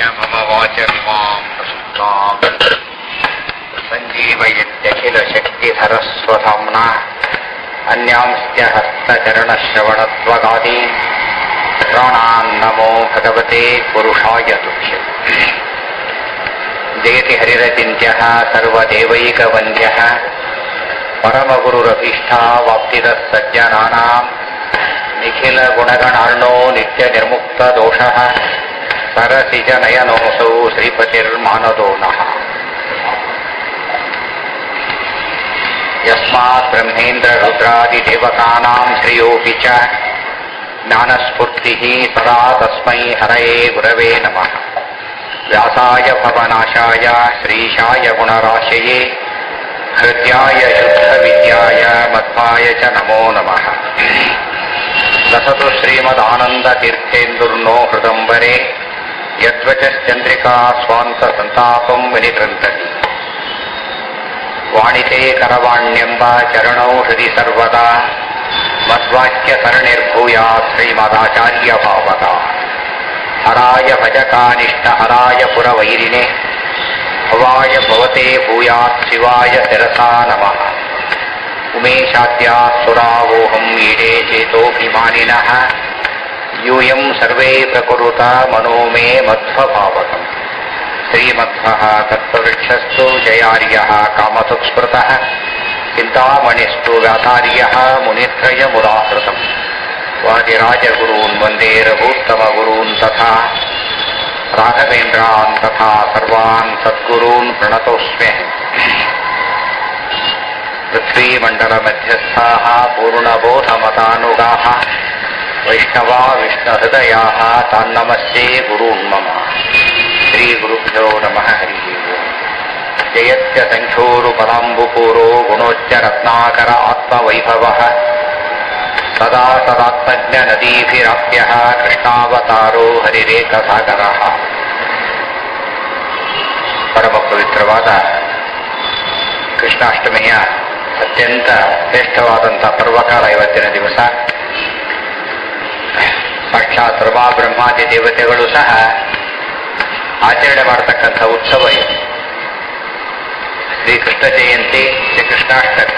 मम वाचमिमां प्रसुप्ताम् सञ्जीवयत्यखिलशक्तिधरस्वधाम्ना अन्यांश्च हस्तचरणश्रवणत्वगादी प्राणान्नमो भगवते पुरुषाय तुभ्य जयति हरिरचिन्त्यः सर्वदेवैकवन्द्यः परमगुरुरभीष्टा वाप्तिदः सज्जनानाम् निखिलगुणगणार्णो नित्यनिर्मुक्तदोषः सरसिजनयनोऽसौ श्रीपतिर्मानदो नः यस्मात् ब्रह्मेन्द्ररुद्रादिदेवतानां श्रियोऽपि च ज्ञानस्फूर्तिः सदा तस्मै हरये गुरवे नमः व्यासाय भवनाशाय श्रीशाय गुणराशये हृद्याय शुद्धविद्याय मध्वाय च नमो नमः लसतु श्रीमदानन्दतीर्थेन्दुर्नो हृदम्बरे यद्वचश्चन्द्रिका स्वान्तसन्तापम् विनिकृन्तति ವಾಣಿತೆ ಕರವಾಣ್ಯಂಬ ಚರಣೌ ಹೃದಿ ಸರ್ವದಾ ಮಧ್ವಾಕ್ಯ ಸರಣಿರ್ಭೂಯಾತ್ ಶ್ರೀಮದಾಚಾರ್ಯ ಭಾವದ ಹರಾಯ ಭಜಕಾನಿಷ್ಠ ಹರಾಯ ಪುರವೈರಿಣೆ ಭವಾಯ ಭವತೆ ಭೂಯಾತ್ ಶಿವಾಯ ಶಿರಸಾ ನಮಃ ಉಮೇಶಾದ್ಯಾ ಸುರಾವೋಹಂ ಈಡೇ ಚೇತೋಭಿಮಾನಿನಃ ಯೂಯಂ ಸರ್ವೇ ಪ್ರಕುರುತ ಮನೋ ಮೇ ಮಧ್ವಭಾವಕಂ ಶ್ರೀಮಧ್ವಃ ತತ್ವವೃಕ್ಷಸ್ತು ಜಯಾರ್ಯಃ ಕಾಮತುಕ್ಸ್ಮೃತಃ ಚಿಂತಾಮಣಿಸ್ತು ವ್ಯಾಸಾರ್ಯಃ ಮುನಿತ್ರಯಮುದಾಹೃತम् ವಾದಿರಾಜಗುरून् वन्दे रघूत्तमगुरून् तथा राघवेन्द्रान् तथा सर्वान् सद्गुरून् प्रणतोऽस्म्य पृथ्वीमण्डलमध्यस्थाः पूर्णबोधमतानुगाः वैष्णवा विष्णुहृदयाः तान्नमस्ते गुरून् मम श्रीगुरुभ्यो नमः हरिः ओम् जयत्य सङ्ख्योरुपदाम्बुपूरो गुणोच्चरत्नाकर आत्मवैभवः सदा सदात्मज्ञनदीभिराप्यः कृष्णावतारो हरिरेकसागरः ಪರಮ ಪವಿತ್ರವಾದ ಕೃಷ್ಣಾಷ್ಟಮಿಯ ಅತ್ಯಂತ ಶ್ರೇಷ್ಠವಾದಂಥ ಪರ್ವಕಾಲ ಇವತ್ತಿನ ದಿವಸ ಸಾಕ್ಷಾತ್ ರಮಾ ಬ್ರಹ್ಮಾದಿ ದೇವತೆಗಳು ಸಹ ಆಚರಣೆ ಮಾಡತಕ್ಕಂಥ ಉತ್ಸವ ಇದು ಶ್ರೀಕೃಷ್ಣ ಜಯಂತಿ ಶ್ರೀಕೃಷ್ಣಾಷ್ಟಮಿ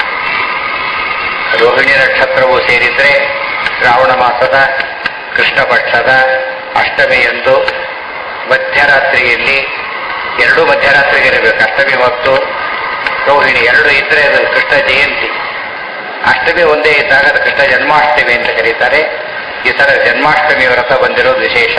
ರೋಹಿಣಿ ನಕ್ಷತ್ರವು ಸೇರಿದ್ರೆ ಶ್ರಾವಣ ಮಾಸದ ಕೃಷ್ಣ ಪಕ್ಷದ ಅಷ್ಟಮಿಯಂದು ಮಧ್ಯರಾತ್ರಿಯಲ್ಲಿ ಎರಡು ಮಧ್ಯರಾತ್ರಿಗೆ ಇರಬೇಕು ಅಷ್ಟಮಿ ಮತ್ತು ರೋಹಿಣಿ ಎರಡು ಇದ್ರೆ ಅದು ಕೃಷ್ಣ ಜಯಂತಿ ಅಷ್ಟಮಿ ಒಂದೇ ಇದ್ದಾಗ ಅದು ಕೃಷ್ಣ ಜನ್ಮಾಷ್ಟಮಿ ಅಂತ ಕರೀತಾರೆ ಈ ಸಲ ಜನ್ಮಾಷ್ಟಮಿ ವ್ರತ ಬಂದಿರೋದು ವಿಶೇಷ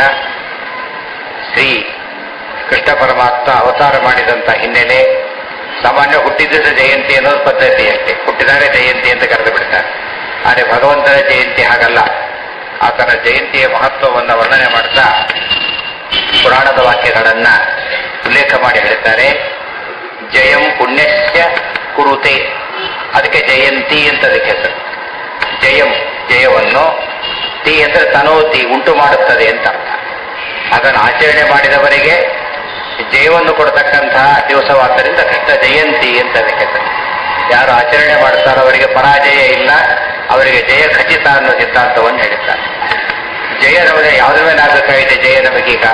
ಶ್ರೀ ಕೃಷ್ಣ ಪರಮಾತ್ಮ ಅವತಾರ ಮಾಡಿದಂಥ ಹಿನ್ನೆಲೆ ಸಾಮಾನ್ಯ ಹುಟ್ಟಿದ ಜಯಂತಿ ಅನ್ನೋದು ಪದ್ಧತಿ ಅಷ್ಟೇ ಹುಟ್ಟಿದಾಗ ಜಯಂತಿ ಅಂತ ಕರೆದು ಬಿಡ್ತಾರೆ ಆದರೆ ಭಗವಂತನ ಜಯಂತಿ ಹಾಗಲ್ಲ ಆತನ ಜಯಂತಿಯ ಮಹತ್ವವನ್ನು ವರ್ಣನೆ ಮಾಡ್ತಾ ಪುರಾಣದ ವಾಕ್ಯಗಳನ್ನ ಉಲ್ಲೇಖ ಮಾಡಿ ಹೇಳ್ತಾರೆ ಜಯಂ ಪುಣ್ಯಸ್ಯ ಕುರುತೆ ಅದಕ್ಕೆ ಜಯಂತಿ ಅಂತ ಅದಕ್ಕೆ ಹೆಸರು ಜಯಂ ಜಯವನ್ನು ತಿ ಅಂದ್ರೆ ತನೋತಿ ಉಂಟು ಮಾಡುತ್ತದೆ ಅಂತ ಅರ್ಥ ಅದನ್ನು ಆಚರಣೆ ಮಾಡಿದವರಿಗೆ ಜಯವನ್ನು ಕೊಡತಕ್ಕಂತಹ ದಿವಸವಾದ್ದರಿಂದ ಕೃಷ್ಣ ಜಯಂತಿ ಅಂತ ಅದಕ್ಕೆ ಹೆಸರು ಯಾರು ಆಚರಣೆ ಮಾಡ್ತಾರೋ ಅವರಿಗೆ ಪರಾಜಯ ಇಲ್ಲ ಅವರಿಗೆ ಜಯ ಖಚಿತ ಅನ್ನೋ ಸಿದ್ಧಾಂತವನ್ನು ಹೇಳಿದ್ದಾರೆ ಜಯ ನಮಗೆ ಯಾವುದ್ರ ಮೇಲೆ ಆಗಬೇಕಾಗಿದೆ ಜಯ ನಮಗೀಗ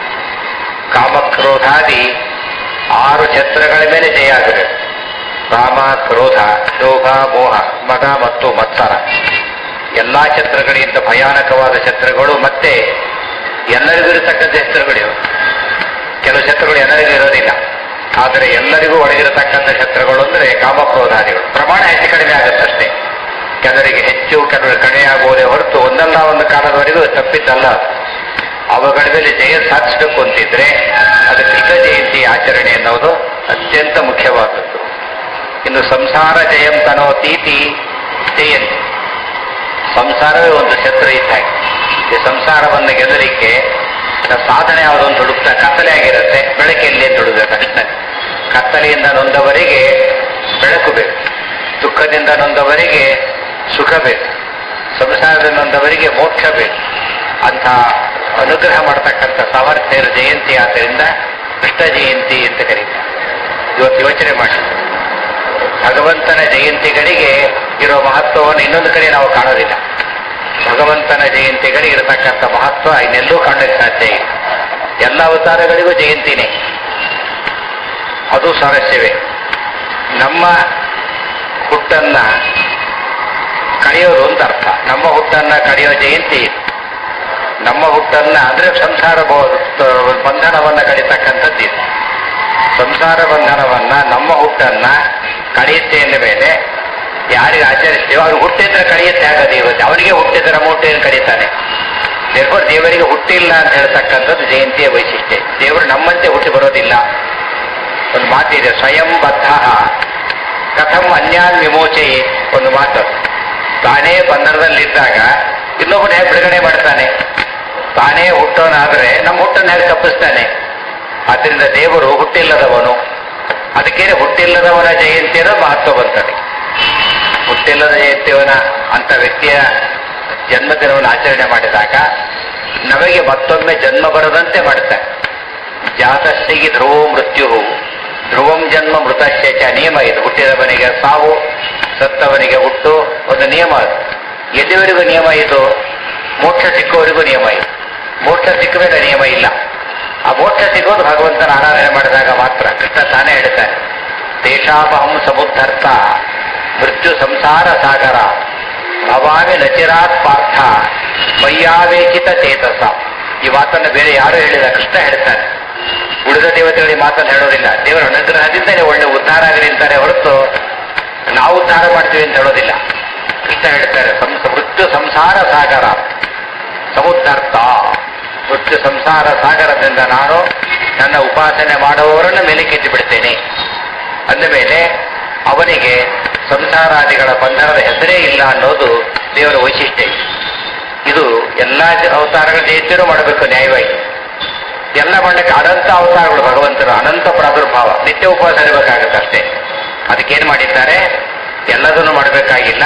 ಕಾಮಕ್ರೋಧಾದಿ ಆರು ಛತ್ರಗಳ ಮೇಲೆ ಜಯ ಆಗಬೇಕು ಕಾಮ ಕ್ರೋಧ ಶೋಭ ಮೋಹ ಮದ ಮತ್ತು ಮತ್ಸರ ಎಲ್ಲಾ ಛತ್ರಗಳಿಂದ ಭಯಾನಕವಾದ ಛತ್ರಗಳು ಮತ್ತೆ ಎಲ್ಲರಿಗೂ ಇರತಕ್ಕಂಥ ಛತ್ರಗಳಿವೆ ಕೆಲವು ಛತ್ರಗಳು ಎಲ್ಲರಿಗೂ ಇರೋದಿಲ್ಲ ಆದರೆ ಎಲ್ಲರಿಗೂ ಒಳಗಿರತಕ್ಕಂಥ ಛತ್ರಗಳು ಅಂದರೆ ಕಾಮಕ್ರೋಧಾದಿಗಳು ಪ್ರಮಾಣ ಹೆಚ್ಚು ಕಡಿಮೆ ಆಗುತ್ತಷ್ಟೇ ಕೆಲವರಿಗೆ ಹೆಚ್ಚು ಕೆಲವರು ಕಡಿಮೆ ಆಗುವುದೇ ಹೊರತು ಒಂದಲ್ಲ ಒಂದು ಕಾಲದವರೆಗೂ ತಪ್ಪಿದ್ದಲ್ಲ ಅವುಗಳ ಮೇಲೆ ಜಯ ಸಾಧಿಸಬೇಕು ಅಂತಿದ್ರೆ ಅದು ಕೃಷ್ಣ ಜಯಂತಿ ಆಚರಣೆ ಅನ್ನೋದು ಅತ್ಯಂತ ಮುಖ್ಯವಾದದ್ದು ಇನ್ನು ಸಂಸಾರ ಜಯಂ ತನೋತೀತಿ ಜಯಂತಿ ಸಂಸಾರವೇ ಒಂದು ಶತ್ರು ಇದ್ದಾಗ ಈ ಸಂಸಾರವನ್ನು ಗೆಲ್ಲಲಿಕ್ಕೆ ಸಾಧನೆ ಯಾವುದೊಂದು ಹುಡುಕ್ತಾ ಕತ್ತಲೆ ಆಗಿರುತ್ತೆ ಬೆಳಕಿಲ್ಲಿ ದುಡುಬೇಕು ಅಷ್ಟೇ ಕತ್ತಲೆಯಿಂದ ನೊಂದವರಿಗೆ ಬೆಳಕು ಬೇಕು ದುಃಖದಿಂದ ನೊಂದವರಿಗೆ ಸುಖ ಬೇಕು ಸಂಸಾರದಿಂದ ನೊಂದವರಿಗೆ ಮೋಕ್ಷ ಬೇಕು ಅಂತ ಅನುಗ್ರಹ ಮಾಡತಕ್ಕಂಥ ಸಾಮರ್ಥ್ಯರ ಜಯಂತಿ ಆದ್ದರಿಂದ ಕೃಷ್ಣ ಜಯಂತಿ ಅಂತ ಕರೀತಾರೆ ಇವತ್ತು ಯೋಚನೆ ಮಾಡಿ ಭಗವಂತನ ಜಯಂತಿಗಳಿಗೆ ಇರೋ ಮಹತ್ವವನ್ನು ಇನ್ನೊಂದು ಕಡೆ ನಾವು ಕಾಣೋದಿಲ್ಲ ಭಗವಂತನ ಜಯಂತಿಗಳಿಗೆ ಇರತಕ್ಕಂಥ ಮಹತ್ವ ಇನ್ನೆಲ್ಲೂ ಕಾಣಲಿಕ್ಕೆ ಸಾಧ್ಯ ಇಲ್ಲ ಎಲ್ಲ ಅವತಾರಗಳಿಗೂ ಜಯಂತಿನೇ ಅದು ಸ್ವಾರಸ್ಯವೇ ನಮ್ಮ ಹುಟ್ಟನ್ನ ಕಳೆಯೋದು ಅಂತ ಅರ್ಥ ನಮ್ಮ ಹುಟ್ಟನ್ನ ಕಳೆಯೋ ಜಯಂತಿ ನಮ್ಮ ಹುಟ್ಟನ್ನ ಅಂದ್ರೆ ಸಂಸಾರ ಬೋ- ಬಂಧನವನ್ನ ಕಡಿತಕ್ಕಂಥದ್ದು ಇದು ಸಂಸಾರ ಬಂಧನವನ್ನ ನಮ್ಮ ಹುಟ್ಟನ್ನ ಕಳೆಯುತ್ತೆ ಎಂದ ಮೇಲೆ ಯಾರಿಗೆ ಆಚರಿಸ್ತೀವೋ ಅವ್ರು ಹುಟ್ಟಿದ್ರೆ ಕಳೆಯುತ್ತೆ ಆಗೋದು ಇವತ್ತು ಅವರಿಗೆ ಹುಟ್ಟಿದ್ರೆ ನಮ್ಮ ಹುಟ್ಟೇನು ಕಳೀತಾನೆ ದೇವರು ದೇವರಿಗೆ ಹುಟ್ಟಿಲ್ಲ ಅಂತ ಹೇಳ್ತಕ್ಕಂಥದ್ದು ಜಯಂತಿಯ ವೈಶಿಷ್ಟ್ಯ ದೇವರು ನಮ್ಮಂತೆ ಹುಟ್ಟಿ ಬರೋದಿಲ್ಲ ಒಂದು ಮಾತಿದೆ ಸ್ವಯಂ ಬದ್ಧ ಕಥಂ ಅನ್ಯಾನ್ ವಿಮೋಚಯೇ ಒಂದು ಮಾತು ತಾನೇ ಬಂಧನದಲ್ಲಿದ್ದಾಗ ಇನ್ನೊಬ್ಬನ ಹೇಗೆ ಬಿಡುಗಡೆ ಮಾಡ್ತಾನೆ ತಾನೇ ಹುಟ್ಟೋನಾದ್ರೆ ನಮ್ಮ ಹುಟ್ಟನ್ನು ಹೇಗೆ ತಪ್ಪಿಸ್ತಾನೆ ಆದ್ದರಿಂದ ದೇವರು ಹುಟ್ಟಿಲ್ಲದವನು ಅದಕ್ಕೇನೆ ಹುಟ್ಟಿಲ್ಲದವನ ಜಯಂತಿ ಅನ್ನೋದು ಮಹತ್ವ ಬಂತದೆ ಹುಟ್ಟಿಲ್ಲದ ಜಯಂತಿಯವನ ಅಂತ ವ್ಯಕ್ತಿಯ ಜನ್ಮದಿನವನ್ನು ಆಚರಣೆ ಮಾಡಿದಾಗ ನಮಗೆ ಮತ್ತೊಮ್ಮೆ ಜನ್ಮ ಬರದಂತೆ ಮಾಡುತ್ತಾರೆ ಜಾತಸ್ಸಿಗೆ ಧ್ರುವೋ ಮೃತ್ಯು ಧ್ರುವಂ ಜನ್ಮ ಮೃತಶ್ಯ ಚ ನಿಯಮ ಇದು ಹುಟ್ಟಿದವನಿಗೆ ಸಾವು ಸತ್ತವನಿಗೆ ಹುಟ್ಟು ಒಂದು ನಿಯಮ ಅದು ಎಲ್ಲಿವರೆಗೂ ನಿಯಮ ಇದು ಮೋಕ್ಷ ಸಿಕ್ಕುವವರೆಗೂ ನಿಯಮ ಇದು ಮೋಕ್ಷ ಸಿಕ್ಕ ಮೇಲೆ ನಿಯಮ ಇಲ್ಲ ಆ ಮೋಕ್ಷ ಸಿಗೋದು ಭಗವಂತನ ಆರಾಧನೆ ಮಾಡಿದಾಗ ಮಾತ್ರ ಕೃಷ್ಣ ತಾನೇ ಹೇಳ್ತಾನೆ ದೇಶಾಪಹಂ ಸಮುದ್ಧರ್ಥ ಮೃತ್ಯು ಸಂಸಾರ ಸಾಗರ ಭವಾಮಿ ನಚಿರಾತ್ ಪಾರ್ಥ ಮಯ್ಯಾವೇಚಿತ ಚೇತಸ ಈ ಮಾತನ್ನು ಬೇರೆ ಯಾರು ಹೇಳಿಲ್ಲ ಕೃಷ್ಣ ಹೇಳ್ತಾನೆ ಉಳಿದ ದೇವತೆಗಳಿಗೆ ಮಾತನ್ನು ಹೇಳೋದಿಲ್ಲ ದೇವರ ಅನುಗ್ರಹದಿಂದಲೇ ಒಳ್ಳೆ ಉದ್ಧಾರ ಆಗಲಿ ಅಂತಾರೆ ಹೊರತು ನಾವು ಉದ್ಧಾರ ಮಾಡ್ತೀವಿ ಅಂತ ಹೇಳೋದಿಲ್ಲ ಕೃಷ್ಣ ಹೇಳ್ತಾರೆ ಸಂಸ ಮೃತ್ಯು ಸಂಸಾರ ಸಾಗರ ಸಮುದ್ಧಾರ್ಥ ಮೃತ್ಯು ಸಂಸಾರ ಸಾಗರದಿಂದ ನಾನು ನನ್ನ ಉಪಾಸನೆ ಮಾಡುವವರನ್ನು ಮೇಲಕ್ಕೆತ್ತಿ ಬಿಡ್ತೇನೆ ಅಂದ ಮೇಲೆ ಅವನಿಗೆ ಸಂಸಾರಾದಿಗಳ ಬಂಧನದ ಹೆಸರೇ ಇಲ್ಲ ಅನ್ನೋದು ದೇವರ ವೈಶಿಷ್ಟ್ಯ ಇದು ಎಲ್ಲಾ ಅವತಾರಗಳ ಜಯಂತಿಯೂ ಮಾಡಬೇಕು ನ್ಯಾಯವಾಗಿ ಎಲ್ಲ ಮಾಡಲಿಕ್ಕೆ ಅನಂತ ಅವತಾರಗಳು ಭಗವಂತನು ಅನಂತ ಪ್ರಾದುರ್ಭಾವ ನಿತ್ಯ ಉಪವಾಸ ಇರಬೇಕಾಗುತ್ತೆ ಅಷ್ಟೇ ಅದಕ್ಕೇನು ಮಾಡಿದ್ದಾರೆ ಎಲ್ಲದನ್ನು ಮಾಡಬೇಕಾಗಿಲ್ಲ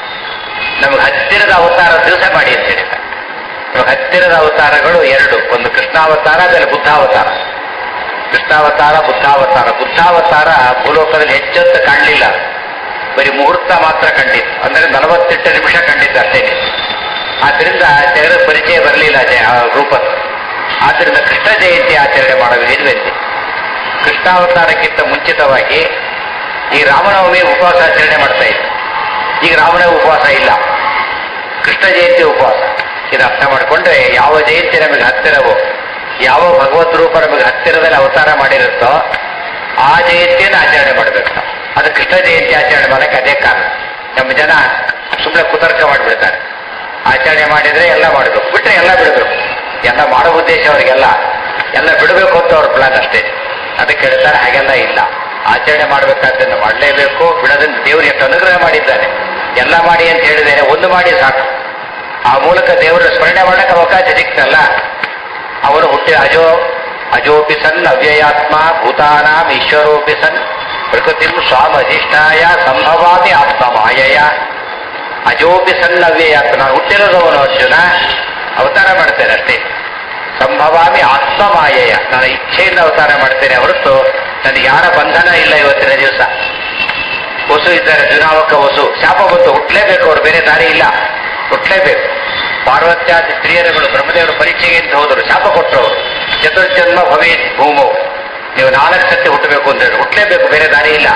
ನಮಗೆ ಹತ್ತಿರದ ಅವತಾರ ದಿವಸ ಮಾಡಿ ಅಂತ ಹೇಳಿದ್ದಾರೆ ನಮಗೆ ಹತ್ತಿರದ ಅವತಾರಗಳು ಎರಡು ಒಂದು ಕೃಷ್ಣಾವತಾರ ಆಮೇಲೆ ಬುದ್ಧಾವತಾರ ಕೃಷ್ಣಾವತಾರ ಬುದ್ಧಾವತಾರ ಬುದ್ಧಾವತಾರ ಭೂಲೋಕದಲ್ಲಿ ಹೆಚ್ಚೊತ್ತು ಕಾಣಲಿಲ್ಲ ಬರೀ ಮುಹೂರ್ತ ಮಾತ್ರ ಕಂಡಿತ್ತು ಅಂದ್ರೆ ನಲವತ್ತೆಂಟು ನಿಮಿಷ ಕಂಡಿದ್ದು ಅಷ್ಟೇನೆ ಆದ್ರಿಂದ ಜಗದ ಪರಿಚಯ ಬರಲಿಲ್ಲ ಆ ರೂಪ ಆದ್ರಿಂದ ಕೃಷ್ಣ ಜಯಂತಿ ಆಚರಣೆ ಮಾಡುವ ಇದುವೆಂದು ಕೃಷ್ಣಾವತಾರಕ್ಕಿಂತ ಮುಂಚಿತವಾಗಿ ಈ ರಾಮನವಮಿ ಉಪವಾಸ ಆಚರಣೆ ಮಾಡ್ತಾ ಇತ್ತು ಈಗ ರಾಮನ ಉಪವಾಸ ಇಲ್ಲ ಕೃಷ್ಣ ಜಯಂತಿ ಉಪವಾಸ ಇದು ಅರ್ಥ ಮಾಡಿಕೊಂಡ್ರೆ ಯಾವ ಜಯಂತಿ ನಮಗೆ ಹತ್ತಿರವೋ ಯಾವ ಭಗವದ್ ರೂಪ ನಮಗೆ ಹತ್ತಿರದಲ್ಲಿ ಅವತಾರ ಮಾಡಿರುತ್ತೋ ಆ ಜಯಂತಿಯನ್ನು ಆಚರಣೆ ಮಾಡಬೇಕು ನಾವು ಅದು ಕೃಷ್ಣ ಜಯಂತಿ ಆಚರಣೆ ಮಾಡಕ್ಕೆ ಅದೇ ಕಾರಣ ನಮ್ಮ ಜನ ಸುಮ್ಮನೆ ಕುತರ್ಕ ಮಾಡಿಬಿಡ್ತಾರೆ ಆಚರಣೆ ಮಾಡಿದ್ರೆ ಎಲ್ಲ ಮಾಡಬೇಕು ಬಿಟ್ಟರೆ ಎಲ್ಲ ಬಿಡಬೇಕು ಎಲ್ಲ ಮಾಡೋ ಉದ್ದೇಶ ಅವರಿಗೆಲ್ಲ ಎಲ್ಲ ಬಿಡಬೇಕು ಅಂತ ಅವ್ರ ಪ್ಲಾನ್ ಅಷ್ಟೇ ಅದಕ್ಕೆ ಹೇಳ್ತಾರೆ ಹಾಗೆಲ್ಲ ಇಲ್ಲ ಆಚರಣೆ ಮಾಡಬೇಕಾದ್ದನ್ನು ಮಾಡಲೇಬೇಕು ಬಿಡೋದನ್ನು ದೇವರು ಎಷ್ಟು ಅನುಗ್ರಹ ಮಾಡಿದ್ದಾನೆ ಎಲ್ಲ ಮಾಡಿ ಅಂತ ಹೇಳಿದ್ದೇನೆ ಒಂದು ಮಾಡಿ ಸಾಕು ಆ ಮೂಲಕ ದೇವರ ಸ್ಮರಣೆ ಮಾಡಕ್ಕೆ ಅವಕಾಶ ಸಿಕ್ತಲ್ಲ ಅವನು ಹುಟ್ಟಿ ಅಜೋ ಅಜೋಪಿ ಸನ್ ಅವ್ಯಯಾತ್ಮ ಭೂತಾನಾಂ ಈಶ್ವರೋಪಿ ಸನ್ ಪ್ರಕೃತಿಂ ಸ್ವಾಮಧಿಷ್ಠಾಯ ಸಂಭವಾಮಿ ಆತ್ಮ ಮಾಯಯ ಅಜೋಪಿ ಸನ್ ಅವ್ಯಯಾತ್ಮ ನಾನು ಹುಟ್ಟಿರೋದವನು ಅರ್ಜುನ ಅವತಾರ ಮಾಡ್ತೇನೆ ಅಷ್ಟೇ ಸಂಭವಾಮಿ ಆತ್ಮ ಮಾಯಯ ನನ್ನ ಇಚ್ಛೆಯಿಂದ ಅವತಾರ ಮಾಡ್ತೇನೆ ಹೊರತು ನನಗೆ ಯಾರ ಬಂಧನ ಇಲ್ಲ ಇವತ್ತಿನ ದಿವಸ ವಸು ಇದ್ದಾರೆ ಜುನಾವಕ ವಸು ಶಾಪ ಬಂತು ಹುಟ್ಟಲೇಬೇಕು ಅವ್ರು ಬೇರೆ ದಾರಿ ಇಲ್ಲ ಹುಟ್ಟಲೇಬೇಕು ಪಾರ್ವತ್ಯಾದಿ ಸ್ತ್ರೀಯರುಗಳು ಬ್ರಹ್ಮದೇವರು ಪರೀಕ್ಷೆಗೆ ಅಂತ ಹೋದರು ಶಾಪ ಕೊಟ್ಟರು ಅವರು ಚತುರ್ಜನ್ಮ ಭವೇತ್ ಭೂಮೋ ನೀವು ನಾಲ್ಕು ಸತ್ಯ ಹುಟ್ಟಬೇಕು ಅಂತ ಹೇಳಿ ಹುಟ್ಟಲೇಬೇಕು ಬೇರೆ ದಾರಿ ಇಲ್ಲ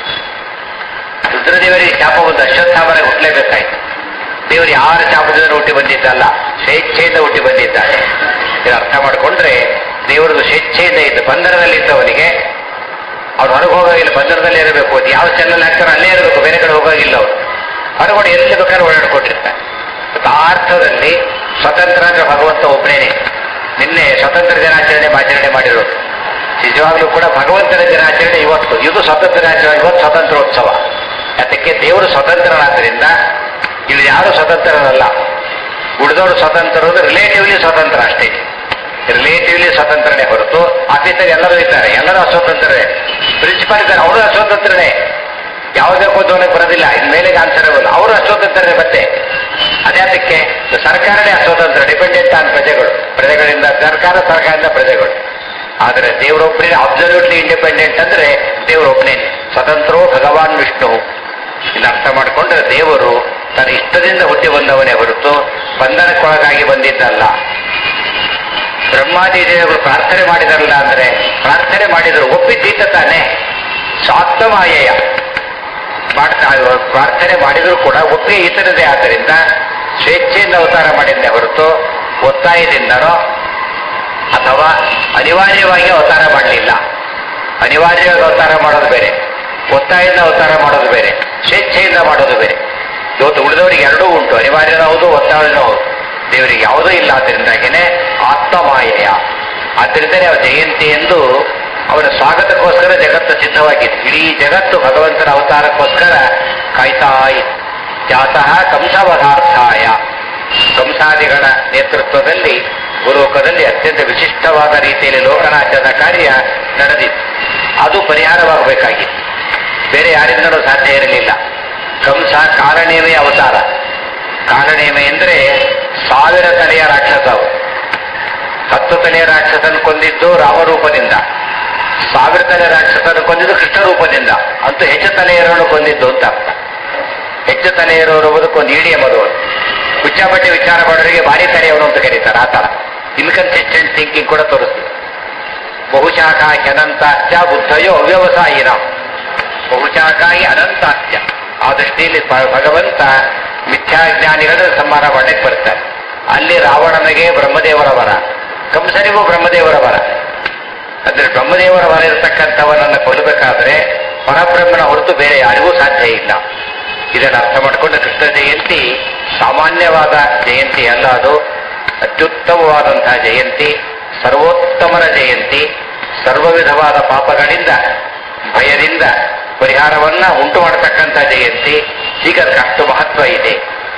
ರುದ್ರದೇವರಿಗೆ ಶಾಪ ಬಂದು ಅಶ್ವತ್ಥಾಮರ ಹುಟ್ಟಲೇಬೇಕಾಯ್ತು ದೇವರು ಯಾರ ಶಾಪದಿಂದ ಹುಟ್ಟಿ ಬಂದಿದ್ದಲ್ಲ ಸ್ವೇಚ್ಛೆಯಿಂದ ಹುಟ್ಟಿ ಬಂದಿದ್ದಾನೆ ಇದು ಅರ್ಥ ಮಾಡಿಕೊಂಡ್ರೆ ದೇವರದು ಸ್ವೇಚ್ಛೆಯಿಂದ ಇದ್ದು ಬಂಧನದಲ್ಲಿದ್ದವನಿಗೆ ಅವ್ರು ಹೊರಗೆ ಹೋಗೋಗಿಲ್ಲ ಬಂಧನದಲ್ಲೇ ಇರಬೇಕು ಅದು ಯಾವ ಚೆನ್ನಲ್ಲಿ ಹಾಕ್ತಾರೋ ಅಲ್ಲೇ ಇರಬೇಕು ಬೇರೆ ಕಡೆ ಹೋಗೋಗಿಲ್ಲ ಅವರು ಹೊರಗಡೆ ಎಲ್ಲಿ ಬೇಕಾದ್ರೆ ಓಡಾಡ್ಕೊಂಡಿರ್ತಾರೆ ಮತ್ತು ಆ ಅರ್ಥದಲ್ಲಿ ಸ್ವತಂತ್ರ ಅಂದ್ರೆ ಭಗವಂತ ಒಬ್ಬನೇನೆ ನಿನ್ನೆ ಸ್ವತಂತ್ರ ದಿನಾಚರಣೆ ಆಚರಣೆ ಮಾಡಿರೋದು ನಿಜವಾಗ್ಲೂ ಕೂಡ ಭಗವಂತನ ದಿನಾಚರಣೆ ಇವತ್ತು ಇದು ಸ್ವತಂತ್ರ ದಿನಾಚರಣೆ ಇವತ್ತು ಸ್ವತಂತ್ರೋತ್ಸವ ಅದಕ್ಕೆ ದೇವರು ಸ್ವತಂತ್ರನಾದ್ರಿಂದ ಇಲ್ಲಿ ಯಾರು ಸ್ವತಂತ್ರರಲ್ಲ ಉಳಿದವರು ಸ್ವತಂತ್ರರು ರಿಲೇಟಿವ್ಲಿ ಸ್ವತಂತ್ರ ಅಷ್ಟೇ ರಿಲೇಟಿವ್ಲಿ ಸ್ವತಂತ್ರನೇ ಹೊರತು ಆಫೀಸರ್ ಎಲ್ಲರೂ ಇದ್ದಾರೆ ಎಲ್ಲರೂ ಅಸ್ವತಂತ್ರರೇ ಪ್ರಿನ್ಸಿಪಾಲ್ ಇದ್ದಾರೆ ಅವರು ಅಸ್ವತಂತ್ರನೇ ಯಾವುದೇ ಕೂತವನಿಗೆ ಬರೋದಿಲ್ಲ ಇನ್ ಮೇಲೆ ಆನ್ಸರ್ ಇರಲ್ಲ ಅವರು ಅಸ್ವತಂತ್ರನೇ ಮತ್ತೆ ಅದ್ಯಾತಕ್ಕೆ ಸರ್ಕಾರನೇ ಅಸ್ವತಂತ್ರ ಡಿಪೆಂಡೆಂಟ್ ಆನ್ ಪ್ರಜೆಗಳು ಪ್ರಜೆಗಳಿಂದ ಸರ್ಕಾರ ಸರ್ಕಾರದಿಂದ ಪ್ರಜೆಗಳು ಆದರೆ ದೇವರೊಬ್ಬನೇ ಅಬ್ಸಲ್ಯೂಟ್ಲಿ ಇಂಡಿಪೆಂಡೆಂಟ್ ಅಂದ್ರೆ ದೇವರೊಬ್ಬನೇ ಸ್ವತಂತ್ರೋ ಭಗವಾನ್ ವಿಷ್ಣು ಇಲ್ಲಿ ಅರ್ಥ ಮಾಡಿಕೊಂಡ್ರೆ ದೇವರು ತನ್ನ ಇಷ್ಟದಿಂದ ಹುಟ್ಟಿ ಬಂದವನೇ ಹೊರತು ಬಂಧನಕ್ಕೊಳಗಾಗಿ ಬಂದಿದ್ದಲ್ಲ ಬ್ರಹ್ಮಾದಿ ದೇವರು ಪ್ರಾರ್ಥನೆ ಮಾಡಿದಾರಲ್ಲ ಅಂದ್ರೆ ಪ್ರಾರ್ಥನೆ ಮಾಡಿದ್ರು ಒಪ್ಪಿದ್ದೀತ ತಾನೆ ಸ್ವಾತ್ಮಮಾಯೆಯ ಮಾಡ್ತಾ ಪ್ರಾರ್ಥನೆ ಮಾಡಿದ್ರು ಕೂಡ ಒಪ್ಪಿಗೆ ಈತನದೇ ಆದ್ದರಿಂದ ಸ್ವೇಚ್ಛೆಯಿಂದ ಅವತಾರ ಮಾಡಿದ್ದೆ ಹೊರತು ಒತ್ತಾಯದಿಂದನೋ ಅಥವಾ ಅನಿವಾರ್ಯವಾಗಿ ಅವತಾರ ಮಾಡಲಿಲ್ಲ ಅನಿವಾರ್ಯವಾಗಿ ಅವತಾರ ಮಾಡೋದು ಬೇರೆ ಒತ್ತಾಯದಿಂದ ಅವತಾರ ಮಾಡೋದು ಬೇರೆ ಸ್ವೇಚ್ಛೆಯಿಂದ ಮಾಡೋದು ಬೇರೆ ಇವತ್ತು ಉಳಿದವರಿಗೆ ಎರಡೂ ಉಂಟು ಅನಿವಾರ್ಯನೂ ಹೌದು ಒತ್ತಾಯನೂ ಹೌದು ದೇವರಿಗೆ ಯಾವುದೂ ಇಲ್ಲ ಆದ್ದರಿಂದಾಗೇನೆ ಆತ್ಮಮಾಯೆಯ ಆದ್ದರಿಂದಲೇ ಅವ ಜಯಂತಿ ಎಂದು ಅವನ ಸ್ವಾಗತಕ್ಕೋಸ್ಕರ ಜಗತ್ತು ಸಿದ್ಧವಾಗಿತ್ತು ಇಡೀ ಜಗತ್ತು ಭಗವಂತನ ಅವತಾರಕ್ಕೋಸ್ಕರ ಕಾಯ್ತಾ ಇತ್ತು ಜಾತಃ ಕಂಸವಧಾರ್ಥಾಯ ಕಂಸಾದಿಗಳ ನೇತೃತ್ವದಲ್ಲಿ ಗುರುಕದಲ್ಲಿ ಅತ್ಯಂತ ವಿಶಿಷ್ಟವಾದ ರೀತಿಯಲ್ಲಿ ಲೋಕನಾಚದ ಕಾರ್ಯ ನಡೆದಿತ್ತು ಅದು ಪರಿಹಾರವಾಗಬೇಕಾಗಿತ್ತು ಬೇರೆ ಯಾರಿಂದಲೂ ಸಾಧ್ಯ ಇರಲಿಲ್ಲ ಕಂಸ ಕಾಲನೇಮೆ ಅವತಾರ ಕಾಲನೇಮೆ ಎಂದರೆ ಸಾವಿರ ತಲೆಯ ರಾಕ್ಷಸ ಅವು ಹತ್ತು ತಲೆಯ ರಾಕ್ಷಸನ ಕೊಂದಿದ್ದು ರಾಮರೂಪದಿಂದ ಸಾವಿರ ತಲೆ ರಾಕ್ಷಸನ ಕೊಂದಿದ್ದು ಕೃಷ್ಣ ರೂಪದಿಂದ ಅಂತೂ ಹೆಚ್ಚು ತಲೆ ಇರೋನು ಕೊಂದಿದ್ದು ಅಂತ ಅರ್ಥ ಹೆಚ್ಚು ತಲೆ ಇರೋರು ಬದುಕೊಂದು ಇಡಿಯ ಮದುವೆ ಹುಚ್ಚಾಬಟ್ಟೆ ವಿಚಾರ ಮಾಡೋರಿಗೆ ಭಾರಿ ತಲೆಯವನು ಅಂತ ಕರೀತಾರೆ ಆ ತರ ಇನ್ಕನ್ಸಿಸ್ಟೆಂಟ್ ಥಿಂಕಿಂಗ್ ಕೂಡ ತೋರಿಸ್ತದೆ ಬಹುಶಾಖಾಹಿ ಅನಂತಾಸ್ಯ ಬುದ್ಧಯೋ ಅವ್ಯವಸಾಯಿನ ಬಹುಶಾಖಾಹಿ ಅನಂತಾಸ್ಯ ಆ ದೃಷ್ಟಿಯಲ್ಲಿ ಪ- ಭಗವಂತ ಮಿಥ್ಯಾಜ್ಞಾನಿಗಳ ಸಂಹಾರ ಮಾಡಕ್ಕೆ ಬರ್ತಾರೆ ಅಲ್ಲಿ ರಾವಣನಿಗೆ ಬ್ರಹ್ಮದೇವರ ವರ ಕಂಸನಿಗೂ ಬ್ರಹ್ಮದೇವರ ವರ ಅಂದ್ರೆ ಬ್ರಹ್ಮದೇವರ ವರ ಇರತಕ್ಕಂಥವನನ್ನು ಕೊಲ್ಲಬೇಕಾದ್ರೆ ಪರಬ್ರಹ್ಮನ ಹೊರತು ಬೇರೆ ಯಾರಿಗೂ ಸಾಧ್ಯ ಇಲ್ಲ ಇದನ್ನು ಅರ್ಥ ಮಾಡಿಕೊಂಡು ಕೃಷ್ಣ ಜಯಂತಿ ಸಾಮಾನ್ಯವಾದ ಜಯಂತಿ ಅಲ್ಲ ಅದು ಅತ್ಯುತ್ತಮವಾದಂತಹ ಜಯಂತಿ ಸರ್ವೋತ್ತಮನ ಜಯಂತಿ ಸರ್ವ ವಿಧವಾದ ಪಾಪಗಳಿಂದ ಭಯದಿಂದ ಪರಿಹಾರವನ್ನ ಉಂಟು ಮಾಡತಕ್ಕಂಥ ಜಯಂತಿ ಈಗ ಅದಕ್ಕೆ ಅಷ್ಟು ಮಹತ್ವ ಇದೆ